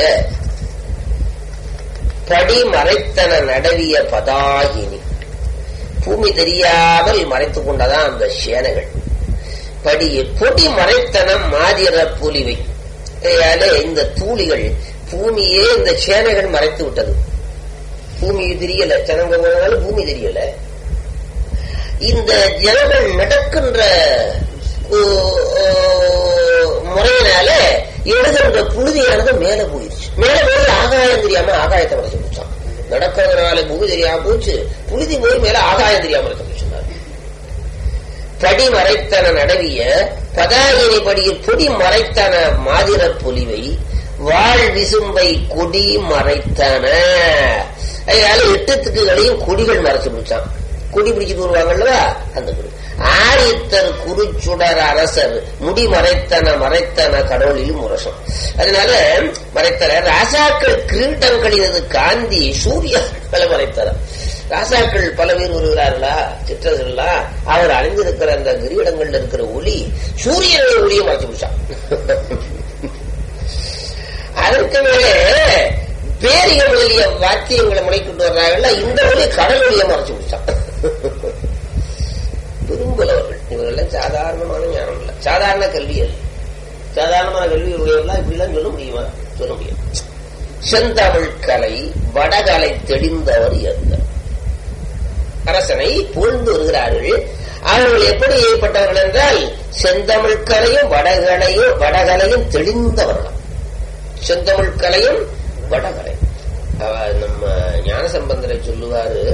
படி மறைத்தன நடவிய பதாகினி பூமி தெரியாமல் மறைத்துக் கொண்டதான் அந்த சேனைகள் படி பொடி மறைத்தனம் மாதிர புலிவை ஆகையாலே இந்த தூளிகள் பூமியே இந்த சேனைகள் மறைத்து விட்டது பூமி தெரியல ஜனங்க போனாலும் பூமி தெரியல இந்த ஜனங்கள் நடக்கின்ற ஓ, ஓ, முறையினால எழுதுகின்ற புழுதியானது மேல போயிடுச்சு மேல போய் ஆகாயம் தெரியாம ஆகாயத்தை மறைச்சு போச்சான் நடக்கிறதுனால புகு தெரியாம போச்சு புழுதி போய் மேல ஆகாயம் தெரியாம இருக்க போச்சுனாரு படி மறைத்தன நடவிய பதாயினி படியில் பொடி மறைத்தன மாதிரப் பொலிவை வாழ் விசும்பை கொடி மறைத்தன அதனால எட்டு திக்குகளையும் கொடிகள் மறைச்சு பிடிச்சான் கொடி பிடிச்சிட்டு வருவாங்கல்ல அந்த கொடி ஆரியத்தர் குறுச்சுடர் அரசர் முடி மறைத்தன மறைத்தன கடவுளில் முரசம் அதனால மறைத்தன ராசாக்கள் கிரீட்டங்களினது காந்தி சூரியர்களை மறைத்தன ராசாக்கள் பல பேர் வருகிறார்களா சிற்றர்களா அவர் அணிந்திருக்கிற அந்த கிரீடங்கள்ல இருக்கிற ஒளி சூரியனுடைய ஒளியை மறைச்சு பிடிச்சான் அதற்கு மேலே பேரிகள் முதலிய வாக்கியங்களை முளைக்கிட்டு வர்றாங்கல்ல இந்த ஒளி கடல் ஒளியை மறைச்சு பிடிச்சான் பெரும்பலவர்கள் இவர்கள்லாம் சாதாரணமான ஞானம் இல்லை சாதாரண கல்வி அல்ல சாதாரணமான கல்வி உடையவர்களா இப்படிலாம் சொல்ல முடியுமா சொல்ல முடியும் செந்தமிழ் கலை வடகலை தெளிந்தவர் எந்த அரசனை புகழ்ந்து வருகிறார்கள் அவர்கள் எப்படி ஏற்பட்டவர்கள் என்றால் செந்தமிழ் கலையும் வடகலையும் வடகலையும் தெளிந்தவர்கள் செந்தமிழ் கலையும் வடகலை அவ நம்ம ஞானசம்பந்தரை சொல்லுவாரு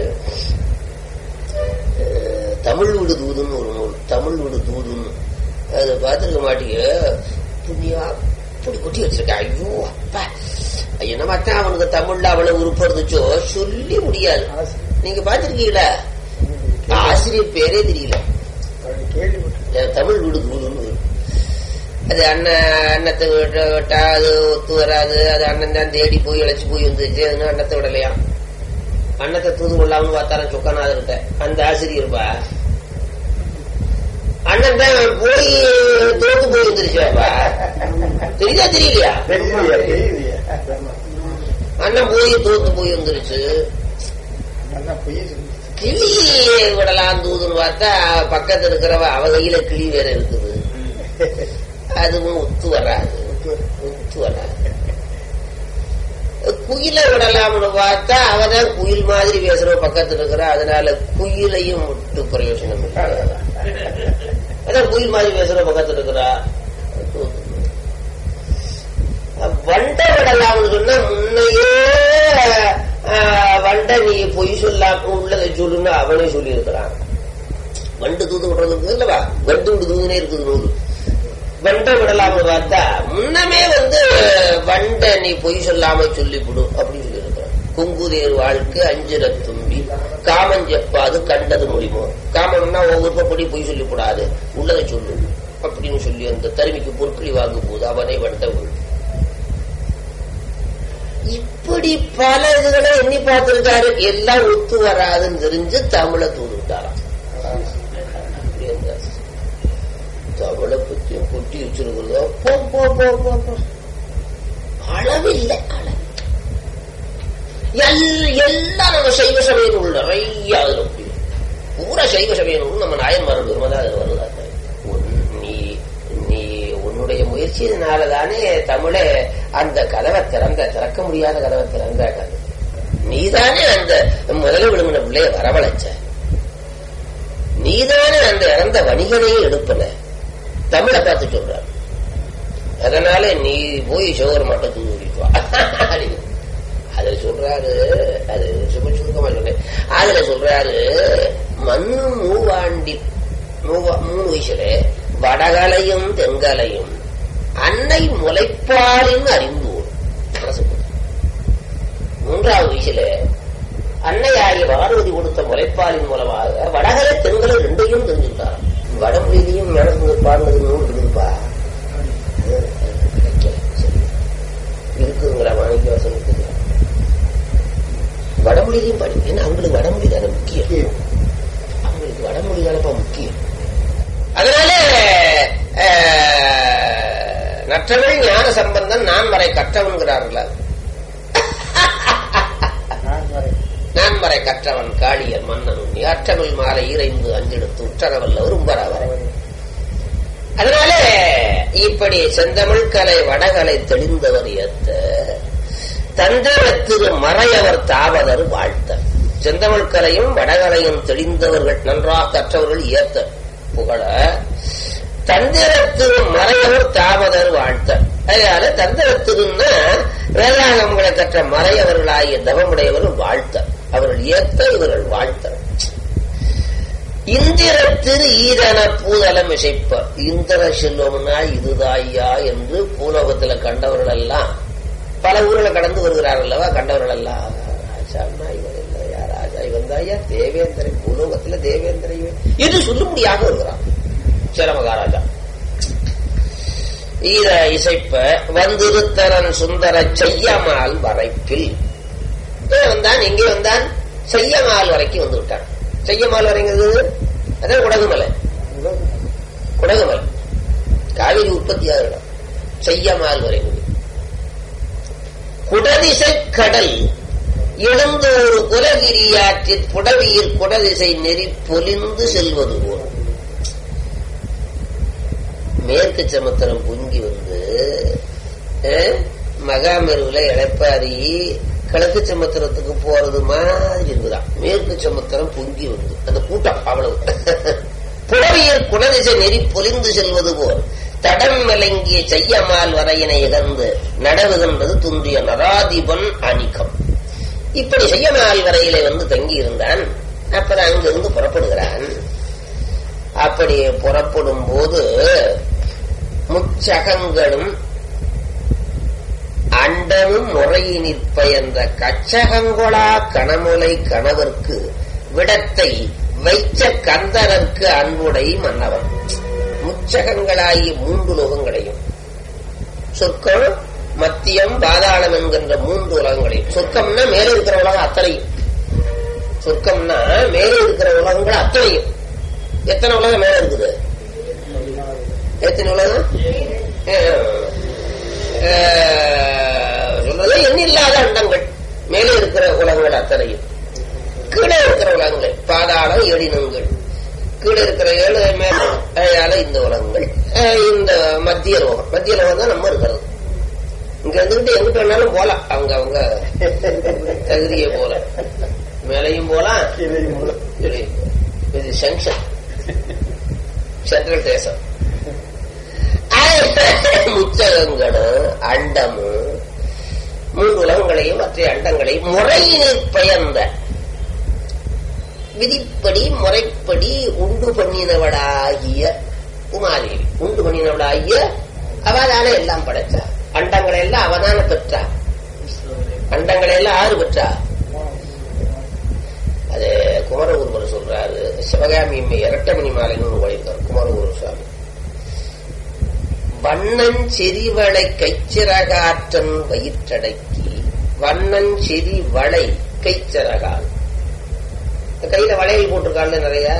அஹ், தமிழ் விடு தூதுன்னு ஒரு நூல் தமிழ் விடு தூதுன்னு அதை பார்த்துருக்க மாட்டீங்க புண்ணியா அப்படி கொட்டி வச்சிருக்க ஐயோ அப்பா என்ன பார்த்தா அவனுக்கு தமிழ்ல அவ்வளவு உறுப்பு இருந்துச்சோ சொல்லி முடியாது நீங்க பாத்திருக்கீங்களா ஆசிரியர் பேரே தெரியல அஹ், தமிழ் விடு தூதுன்னு வரும். அது அண்ணன் அன்னத்தை விட்ட விட்டா அது ஒத்து வராது அது அண்ணன் தான் தேடி போய் இழைச்சு போய் வந்துச்சு அதுன்னு அன்னத்தை விடலையா அன்னத்தை தூது கொள்ளாமனு பார்த்தாரன் சொக்கநாதர்கிட்ட அந்த ஆசிரியர் பா அண்ணன் தான் போய் தோத்து போய் வந்துருச்சாப்பா தெரியுதா தெரியலையா அண்ணன் போய் தோத்து போய் வந்துருச்சு கிளி விடலாம் தூதுன்னு பார்த்தா பக்கத்துல இருக்கிறவ அவ கையில கிளி வேற இருக்குது அதுவும் ஒத்து வராது ஒத்து வராது குயிலை விடலாம்னு பார்த்தா அவதான் குயில் மாதிரி பேசுற பக்கத்துல இருக்கிற அதனால குயிலையும் விட்டு பிரயோஜனம் இல்லை அதான் குயில் மாதிரி பேசுற பக்கத்துல இருக்கிறா வண்டை விடலாம்னு சொன்னா முன்னையே ஆஹ், வண்டை நீ பொய் சொல்லாம உள்ளதை சொல்லுன்னு அவனே சொல்லி இருக்கிறான் வண்டு தூது விடுறது இருக்குது இல்லவா வண்டு விடு தூதுனே இருக்குது நூறு வண்டை விடலாம்னு பார்த்தா முன்னமே வந்து வண்டை நீ பொய் சொல்லாம சொல்லிவிடு அப்படின்னு சொல்லி இருக்கிறான் குங்குதேர் வாழ்க்கை அஞ்சிர தும்பி காமன் செப்பாது கண்டது முடிமோ காமன்னா உன் விருப்பப்படி பொய் சொல்லிவிடாது உள்ளதை சொல்லு அப்படின்னு சொல்லி அந்த தருமிக்கு பொற்களி வாங்கும் போது அவனை வண்டை விடு இப்படி பல இதுகளை எண்ணி பார்த்திருக்காரு எல்லாம் ஒத்து வராதுன்னு தெரிஞ்சு தமிழை தூதுட்டாராம் அப்படி இருந்தார். தமிழை பத்தியும் கொட்டி வச்சிருக்கிறதோ போ போ போ போ போ அளவில்லை அளவு எல்- எல்லாம் நம்ம சைவ சமய நூல் நிறைய அதுல இருக்கு. பூரா சைவ சமய நூல் நம்ம நாயன்மார்கள் பெருமதான் அதுல வருதா உன்- நீ நீ உன்னுடைய முயற்சியினாலதானே தமிழை அந்த கதவை திறந்த திறக்க முடியாத கதவை திறந்த கதை நீதானே அந்த முதல்ல விழுங்கின பிள்ளைய வரவழைச்ச நீதானே அந்த இறந்த வணிகனையும் எடுப்பன தமிழை பார்த்து சொல்றார் அதனால நீ போய் சோகர் மட்டும் தூக்கிட்டு வா அப்படின்னு. அதுல சொல்றாரு அது சும்மா சுருக்கமா சொல்றேன் அதுல சொல்றாரு மண்ணு மூவாண்டி மூவா- மூணு வயசுல வடகலையும் தென்கலையும் அன்னை முளைப்பாலின் அறிந்து மனசு போகுது. மூன்றாவது வயசுல அன்னையாகிய பார்வதி கொடுத்த முளைப்பாலின் மூலமாக வடகலை தென்கலை ரெண்டையும் தெரிஞ்சுக்கிட்டாராம் வடமொழியிலையும் நடந்து பாடுனது நூல் இருக்குதுப்பா அது கிடைக்கல. சரி. இருக்குதுங்களா மாணிக்க வாசன் இருக்குதுங்களா வடமொழியிலையும் படி ஏன்னா அவங்களுக்கு வடமொழி தானே முக்கியம் அவங்களுக்கு வடமொழி தானப்பா முக்கியம் அதனால அஹ், நற்றவள் ஞான சம்பந்தன் நான் வரை கற்றவன்கிறார்களா நான்மறை கற்றவன் காளியர் மன்னன் உண்ணி அற்றமிழ் மாலை ஈரைந்து அஞ்செடுத்து உற்றரவல்ல உரும்பரவரை அதனால இப்படி செந்தமிழ் கலை வடகலை தெளிந்தவர் ஏத்த தந்தரத்திரு மறையவர் தாவதர் வாழ்த்த செந்தமிழ் கலையும் வடகலையும் தெளிந்தவர்கள் நன்றாக கற்றவர்கள் ஏத்த புகழ தந்திரத்திரு மறையவர் தாமதர் வாழ்த்த அதனால தந்திரத்திருன்னா வேதாகமங்களை கற்ற மறையவர்களாகிய தவமுடையவர் வாழ்த்த அவர்கள் ஏத்த இவர்கள் வாழ்த்த இந்திர திரு ஈரன பூதலம் இசைப்ப இந்திர செல்வம்னா இதுதாய்யா என்று பூலோகத்துல கண்டவர்கள் எல்லாம் பல ஊர்களை கடந்து வருகிறார்கள் அல்லவா கண்டவர்கள் எல்லாம் ராஜான்னா இவன் இல்லையா ராஜா இவன் தாயா தேவேந்திரை பூலோகத்துல தேவேந்திர இவன் என்று சொல்லும்படியாக வருகிறான் சேர மகாராஜா ஈர இசைப்ப வந்திருத்தரன் சுந்தர செய்யமால் வரைப்பில் வந்தான் எங்கே வந்தான் செய்யமால் வரைக்கும் வந்து விட்டான் செய்யமால் வரைங்கிறது அதான் குடகுமலை குடகுமலை காவிரி உற்பத்தியாக இடம் செய்யமால் வரைங்கிறது குடதிசை கடல் எழுந்து ஒரு குலகிரியாற்றில் புடவியில் குடதிசை நெறி பொலிந்து செல்வது போல் மேற்கு சமுத்திரம் பொங்கி வந்து மகாமெருவுல இழைப்பாரி கிழக்கு சமுத்திரத்துக்கு போறது மாதிரி இருந்துதான் மேற்கு சமுத்திரம் பொங்கி வந்து அந்த கூட்டம் அவ்வளவு புடவியல் குணதிசை நெறி பொலிந்து செல்வது போல் தடம் விளங்கிய செய்யமால் வரையினை இகர்ந்து நடவுகின்றது துன்றிய நராதிபன் அணிக்கம் இப்படி செய்யமால் வரையிலே வந்து தங்கி இருந்தான் அப்புறம் அங்கிருந்து புறப்படுகிறான் அப்படி புறப்படும் போது முச்சகங்களும் அண்டமும் முறையினிற்ப என்ற கச்சகங்கொளா கணமுலை கணவர்க்கு விடத்தை வைச்ச கந்தரற்கு அன்புடை மன்னவன் முச்சகங்களாகிய மூன்று லோகங்களையும் சொர்க்கம் மத்தியம் பாதாளம் என்கின்ற மூன்று உலகங்களையும் சொர்க்கம்னா மேலே இருக்கிற உலகம் அத்தனையும் சொர்க்கம்னா மேலே இருக்கிற உலகங்கள் அத்தனையும் எத்தனை உலகம் மேல இருக்குது எத்தனை உலகம் சொல்றது எண்ணில்லாத அண்டங்கள் மேலே இருக்கிற உலகங்கள் அத்தனையும் கீழே இருக்கிற உலகங்கள் பாதாளம் எழினங்கள் கீழே இருக்கிற ஏழு மேல அதனால இந்த உலகங்கள் இந்த மத்திய லோகம் மத்திய லோகம் தான் நம்ம இருக்கிறது இங்க இருந்துகிட்டு எங்கிட்ட வேணாலும் போலாம் அவங்க அவங்க தகுதியை போல மேலையும் போலாம் இது சென்ஷன் சென்ட்ரல் தேசம் முச்சகங்களும் அண்டமும் மூன்று உலகங்களையும் மற்ற அண்டங்களையும் முறையினில் பயந்த விதிப்படி முறைப்படி உண்டு பண்ணினவடாகிய உமாதேவி உண்டு பண்ணினவளாகிய அவதான எல்லாம் படைச்சா அண்டங்களை எல்லாம் அவதான பெற்றா அண்டங்களை எல்லாம் ஆறு பெற்றா அது குமரகுருவர் சொல்றாரு சிவகாமி இரட்டமணி மாலைன்னு ஒரு வழித்தார் குமரகுரு சுவாமி வண்ணன் செறிவளை கைச்சிறகாற்றன் வயிற்றடக்கி வண்ணன் செறிவளை கைச்சிறகால் கையில வளையல் போட்டிருக்காங்க நிறைய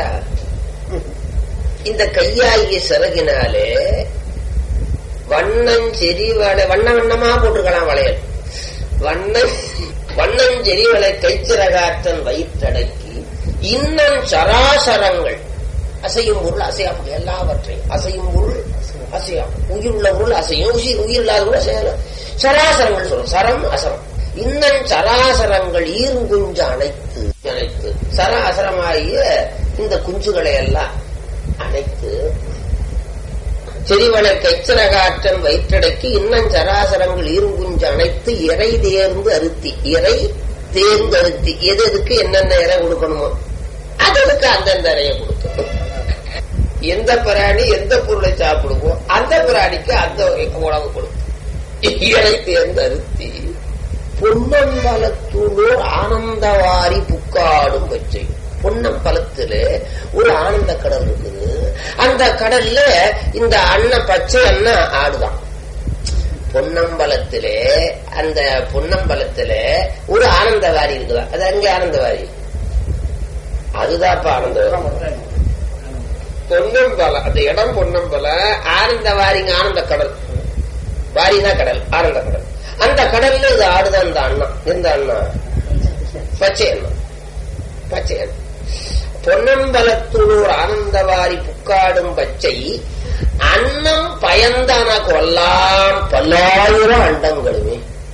இந்த கையாகிய சிறகினாலே வண்ணன் செறிவளை வண்ண வண்ணமா போட்டிருக்கலாம் வளையல் வண்ணன் வண்ணன் செறிவளை கைச்சிறகாற்றன் வயிற்றடக்கி இன்னும் சராசரங்கள் அசையும் பொருள் அசையாமல் எல்லாவற்றையும் அசையும் பொருள் அசையாம் உயிர் உள்ள பொருள் அசையும் உயிர் உயிர் இல்லாத பொருள் அசையலாம் சராசரங்கள் சொல்லும் சரம் அசரம் இன்னும் சராசரங்கள் ஈர்குஞ்சு அணைத்து அணைத்து சராசரமாகிய இந்த குஞ்சுகளை எல்லாம் அணைத்து செறிவளை கைச்சிறகாற்றன் வயிற்றடைக்கு இன்னும் சராசரங்கள் ஈருங்குஞ்சு அணைத்து இறை தேர்ந்து அறுத்தி இறை தேர்ந்து அறுத்தி எது எதுக்கு என்னென்ன இறை கொடுக்கணுமோ அதற்கு அந்தந்த இறைய கொடுக்கணும் எந்த பிராணி எந்த பொருளை சாப்பிடுமோ அந்த பிராணிக்கு அந்த உணவு கொடுக்கும் இறை தேர்ந்து அறுத்தி பொன்னம்பலத்தூளோர் ஆனந்தவாரி புக்காடும் வச்சை பொன்னம்பலத்துல ஒரு ஆனந்த கடல் இருக்குது அந்த கடல்ல இந்த அண்ணன் பச்சை அண்ணன் ஆடுதான் பொன்னம்பலத்திலே அந்த பொன்னம்பலத்துல ஒரு ஆனந்தவாரி இருக்குதா அது அங்க ஆனந்தவாரி அதுதான்ப்பா ஆனந்தம் பொன்னம்பலம் அந்த இடம் பொன்னம்பல ஆனந்தவாரிங்க ஆனந்த கடல் வாரினா கடல் ஆனந்த கடல் அந்த கடல்ல இது ஆடுதான் அந்த அண்ணா எந்த அண்ணா பச்சை அண்ணா பச்சை அண்ணா பொன்னம்பலத்துளூர் ஆனந்தவாரி புக்காடும் பச்சை அன்னம் பயந்தானா கொல்லாம் பல்லாயிரம் அண்டங்களுமே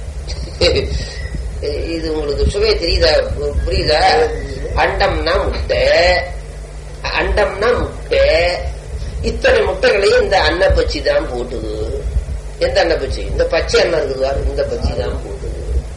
இது உங்களுக்கு சுவை தெரியுதா புரியுதா அண்டம்னா முட்டை அண்டம்னா முட்டை இத்தனை முட்டைகளையும் இந்த அன்னப்பச்சி தான் போட்டுது எந்த அன்னப்பச்சி இந்த பச்சை அன்னம் இருக்குது பாரு, இந்த பச்சி தான் போட்டுது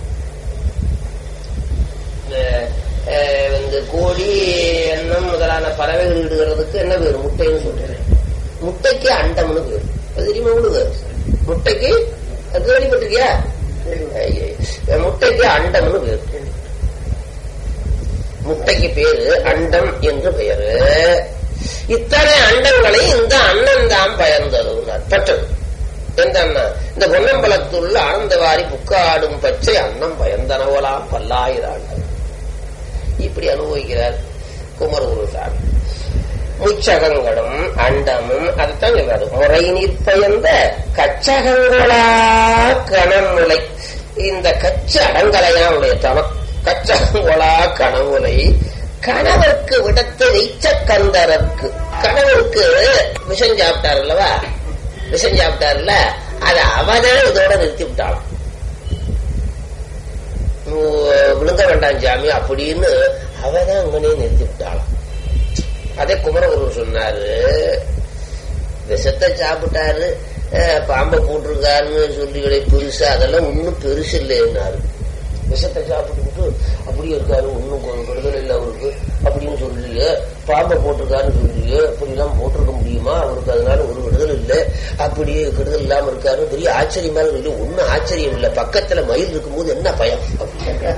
அஹ், அஹ், இந்த கோழி எண்ணம் முதலான பறவைகள் இடுகிறதுக்கு என்ன பேரு முட்டைன்னு சொல்றேன் முட்டைக்கு அண்டம்னு பேரு அது தெரியுமா உங்களுக்கு முட்டைக்கு அது கேள்விப்பட்டிருக்கியா ஐயே. முட்டைக்கு அண்டம்னு பேரு முட்டைக்கு பேரு அண்டம் என்று பெயரு இத்தனை அண்டங்களை இந்த அண்ணன் தான் பயந்தது பெற்றது எந்த அண்ணன் இந்த பொன்னம்பலத்துள்ள ஆனந்தவாரி புக்காடும் பச்சை அன்னம் பயந்தனவலாம் பல்லாயிரம் இப்படி அனுபவிக்கிறார் குமரகுருசாமி முச்சகங்களும் அண்டமும் அதைத்தான் சொல்றாரு முறை நிற்பயந்த கச்சகங்களா கணமுலை இந்த கச்ச அடங்கலையாவுடைய தமம் கச்சகங்களா கணமுலை கணவருக்கு விடத்து வைச்சக்கந்தரருக்கு கணவருக்கு விஷம் சாப்பிட்டார் அல்லவா விஷம் சாப்பிட்டார்ல அது அவதான் இதோட நிறுத்தி விட்டாளாம் உ- விழுங்க வேண்டாம் சாமி அப்படின்னு அவதான் அங்கனே நிறுத்தி விட்டாளாம் அதே குமரகுரு சொன்னாரு விஷத்தை சாப்பிட்டாரு அஹ், பாம்பை போட்டிருக்காருன்னு சொல்லி பெருசு அதெல்லாம் ஒன்னும் பெருசு இல்லைன்னாரு விஷத்தை சாப்பிட்டுக்கிட்டு அப்படியே இருக்காரு ஒன்னும் விடுதலை இல்லை அவருக்கு அப்படின்னு சொல்லி பாம்பை போட்டிருக்காருன்னு சொல்லி அப்படிலாம் போட்டிருக்க முடியுமா அவருக்கு அதனால ஒரு விடுதலை இல்லை அப்படியே கெடுதல் இல்லாம இருக்காரு பெரிய ஆச்சரியமா இருக்கு ஒன்னும் ஆச்சரியம் இல்லை பக்கத்துல மயில் இருக்கும்போது என்ன பயம் அப்படின்னு.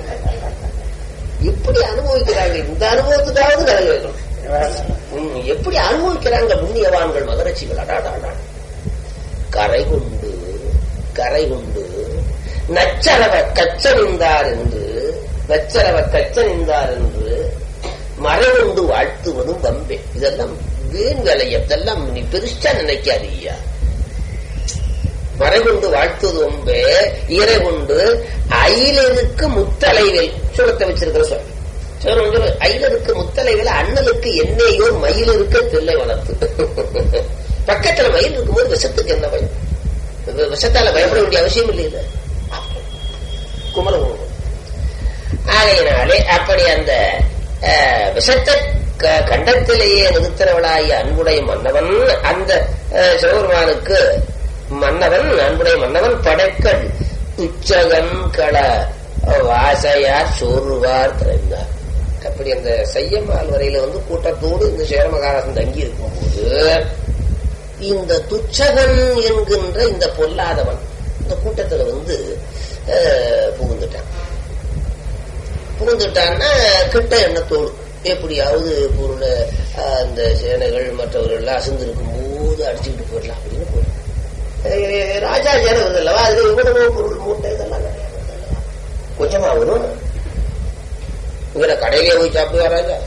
எப்படி அனுபவிக்கிறாங்க இந்த அனுபவத்துக்காவது நிறைவேறும் உம், எப்படி அனுபவிக்கிறாங்க புண்ணியவான்கள் மகரட்சிகள் அடாடாடா கரை கொண்டு கரை கொண்டு நச்சரவ கச்ச நின்றார் என்று நச்சரவ கச்ச நின்றார் என்று மறைவுண்டு வாழ்த்துவதும் வம்பே இதெல்லாம் வீண் வேலை இதெல்லாம் நீ பெருசா நினைக்காதீயா மறைகொண்டு வாழ்த்துவது ஒம்பே இறை கொண்டு அயிலருக்கு முத்தலைவில் சுரத்தை வச்சிருக்கிற சொல் சொல்றோம் சொல்லு அயிலருக்கு முத்தலைவில் அண்ணலுக்கு எண்ணெயோர் மயில் இருக்க தில்லை வளர்த்து பக்கத்துல மயில் இருக்கும்போது விஷத்துக்கு என்ன பயம் வி- விஷத்தால பயப்பட வேண்டிய அவசியம் இல்லையில குமரகுரு ஆகையினாலே அப்படி அந்த அஹ், விஷத்தை க- கண்டத்திலேயே நிறுத்தினவளாகிய அன்புடைய மன்னவன் அந்த அஹ், சிவபெருமானுக்கு மன்னவன் அன்புடைய மன்னவன் படைக்கல் உச்சகன் கள வாசையார் சோறுவார் திறந்தார் அப்படி அந்த செய்யமால் வரையில வந்து கூட்டத்தோடு இந்த சேரமகாரசன் தங்கி இருக்கும்போது இந்த துச்சகன் என்கின்ற இந்த பொல்லாதவன் இந்த கூட்டத்துல வந்து அஹ், புகுந்துட்டான் புகுந்துட்டான்னா கிட்ட எண்ணத்தோடு எப்படியாவது பொருளை அஹ், அந்த சேனைகள் மற்றவர்கள் எல்லாம் அசந்திருக்கும் போது அடிச்சுக்கிட்டு போயிடலாம் அப்படின்னு போயிடும் அஹ், ராஜா சேனை வருது அல்லவா அதுல இவ்வளவு பொருள் மூட்டை இதெல்லாம் நிறைய வருது அல்லவா? கொஞ்சமா வரும் இவரை கடையிலே போய் சாப்பிடுவா ராஜா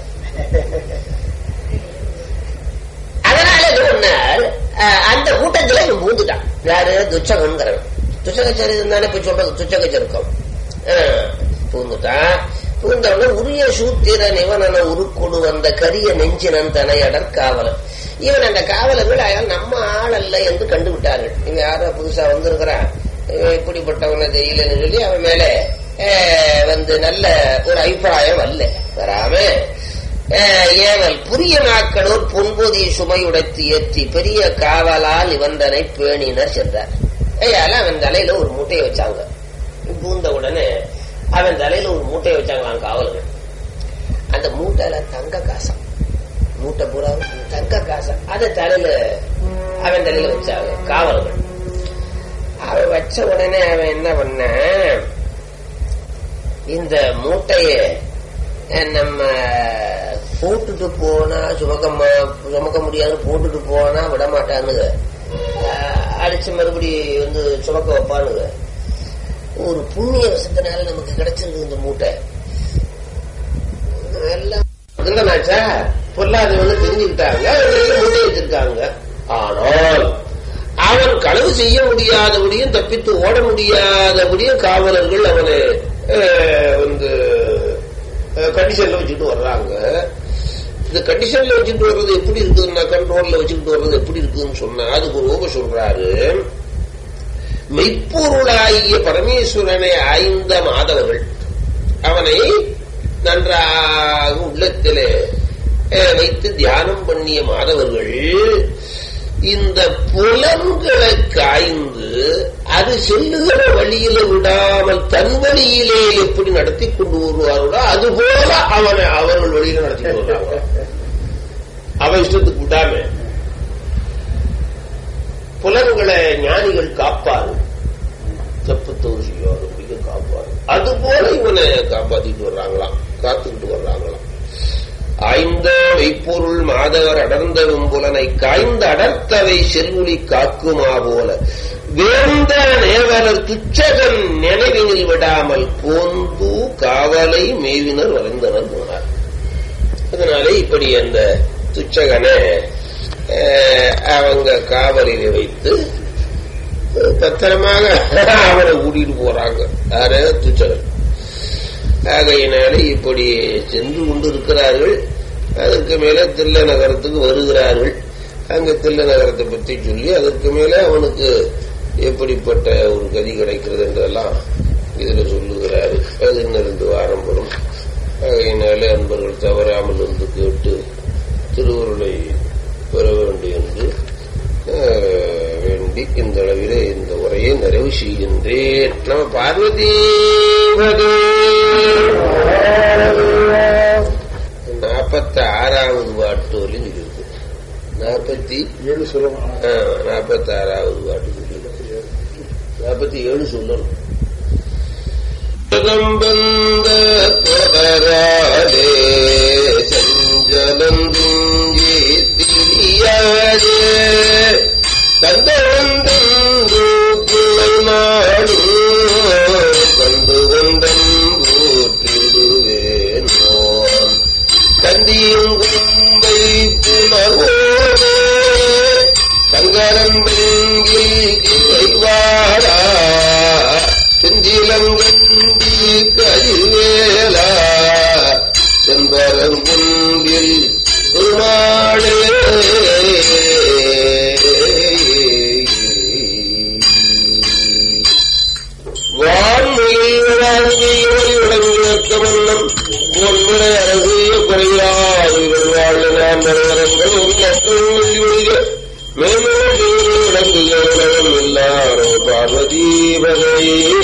அதனால என்ன பண்ணார் அஹ், அந்த கூட்டத்துல இவன் பூந்துட்டான் யாரு துச்சகங்கிறவன் துச்சகச்சரிதம் தானே இப்ப சொல்றது துச்சகச்சருக்கம் பூந்துட்டான் பூந்தவன உரிய சூத்திரன் இவனன உருக்கொடு வந்த கரிய நெஞ்சினன் தனை அடற்காவலன் இவன் அந்த காவலர்கள் அயால் நம்ம ஆள் அல்ல என்று கண்டுவிட்டார்கள் இவன் யாரோ புதுசா வந்திருக்கிறான் இவன் இப்படிப்பட்டவனை தெரியலன்னு சொல்லி அவன் மேல அஹ், வந்து நல்ல ஒரு அபிப்பிராயம் அல்ல வராம அஹ், ஏவல் புரிய நாக்களோர் பொன்பொதி சுமை உடைத்து ஏற்றி பெரிய காவலால் இவந்தனை பேணினர் சென்றார் ஐயால அவன் தலையில ஒரு மூட்டையை வச்சாங்க பூந்த உடனே அவன் தலையில ஒரு மூட்டையை வச்சாங்களாம் காவலர்கள் அந்த மூட்டையில தங்க காசம் மூட்டை பூரா தங்க காசம் அதை தலையில அவன் தலையில வச்சாங்க காவலர்கள் அவன் வச்ச உடனே அவன் என்ன பண்ண இந்த மூட்டைய அஹ், நம்ம போட்டுட்டு போனா சுமக்க ம- சுமக்க முடியாது போட்டுட்டு போனா விட மாட்டானுங்க அஹ், அடிச்சு மறுபடி வந்து சுமக்க வைப்பானுங்க ஒரு புண்ணிய வசத்தினால நமக்கு கிடைச்சிருக்கு இந்த மூட்டை எல்லாம் இருந்தனாச்சா பொல்லாதவன்னு தெரிஞ்சுக்கிட்டாங்க அவர்கள் மூட்டை வச்சிருக்காங்க ஆனால் அவன் களவு செய்ய முடியாதபடியும் தப்பித்து ஓட முடியாதபடியும் காவலர்கள் அவனை அஹ், வந்து கண்டிஷன்ல வச்சுட்டு வர்றாங்க இந்த கண்டிஷன்ல வச்சுட்டு வர்றது எப்படி இருக்குதுன்னா கண்ட்ரோல்ல வச்சுக்கிட்டு வர்றது எப்படி இருக்குதுன்னு சொன்னா அதுக்கு ஒரு ஓக சொல்றாரு மெய்ப்பொருளாகிய பரமேஸ்வரனை ஆய்ந்த மாதவர்கள் அவனை நன்றாக உள்ளத்திலே அஹ், வைத்து தியானம் பண்ணிய மாதவர்கள் இந்த புலன்களை காய்ந்து அது செல்லுகிற வழியில விடாமல் தன் வழியிலே எப்படி நடத்தி கொண்டு வருவார்களோ அது போல அவனை அவர்கள் வழியில நடத்தி கொண்டு வருவாங்க அவன் இஷ்டத்துக்கு விடாம புலன்களை ஞானிகள் காப்பாரு தப்பு தவறு செய்வாரு மிக காப்பாரு அது போல இவனை காப்பாத்திட்டு வர்றாங்களாம் காத்துக்கிட்டு வர்றாங்களாம் ஆய்ந்த வைப்பொருள் மாதவர் அடர்ந்த வெம்புலனை காய்ந்த அடர்த்தவை செல்வொளி காக்குமா போல வேந்த நேவலர் துச்சகன் நினைவினில் விடாமல் போந்து காவலை மேவினர் வரைந்தனர் போனார் அதனாலே இப்படி அந்த துச்சகனை அஹ், அவங்க காவலில் வைத்து பத்திரமாக அவனை கூட்டிட்டு போறாங்க யாரு துச்சகன் ஆகையினாலே இப்படி சென்று கொண்டிருக்கிறார்கள் அதற்கு மேல தில்ல நகரத்துக்கு வருகிறார்கள் அங்க தில்ல நகரத்தை பற்றி சொல்லி அதற்கு மேல அவனுக்கு எப்படிப்பட்ட ஒரு கதி கிடைக்கிறது என்றெல்லாம் இதுல சொல்லுகிறாரு அது இன்னும் ரெண்டு வாரம் வரும் ஆகையினாலே அன்பர்கள் தவறாமல் வந்து கேட்டு திருவருளை பெற வேண்டும் என்று அஹ், வேண்டி இந்த அளவிலே இந்த உரையை நிறைவு செய்கின்றேன் நம்ம பார்வதி நாற்பத்தி ஆறாவது பாட்டு வரையும் இருக்கு நாற்பத்தி ஏழு சொல்லலாம் நாற்பத்தி ஆறாவது பாட்டு சொல்லி நாற்பத்தி ஏழு சொல்லணும் கம்பந்த தொடராதே செஞ்சலந்துஞ்சி தீயாதே தந்தவந்தந்து துணை நாடும் கண்டு வந்தம் போற்றிடுவேனோ கந்தியும் கும்பை புலவோடு சங்கரம் வெங்கில் இறைவாடா செந்திலங்கண்டி கரிவேலா செம்பரங்குன்றில் பெருமாளே வான்மையில் வாழ்வியோடி விளங்கிய வண்ணம் பொன்முறை அரசிய குறையாது வாழ்நாள் நிறுவனங்கள் உன்னத்தில் ஒழிக மேலும் விளங்குகிற உலகம் எல்லாரும் பார்வதி பகையே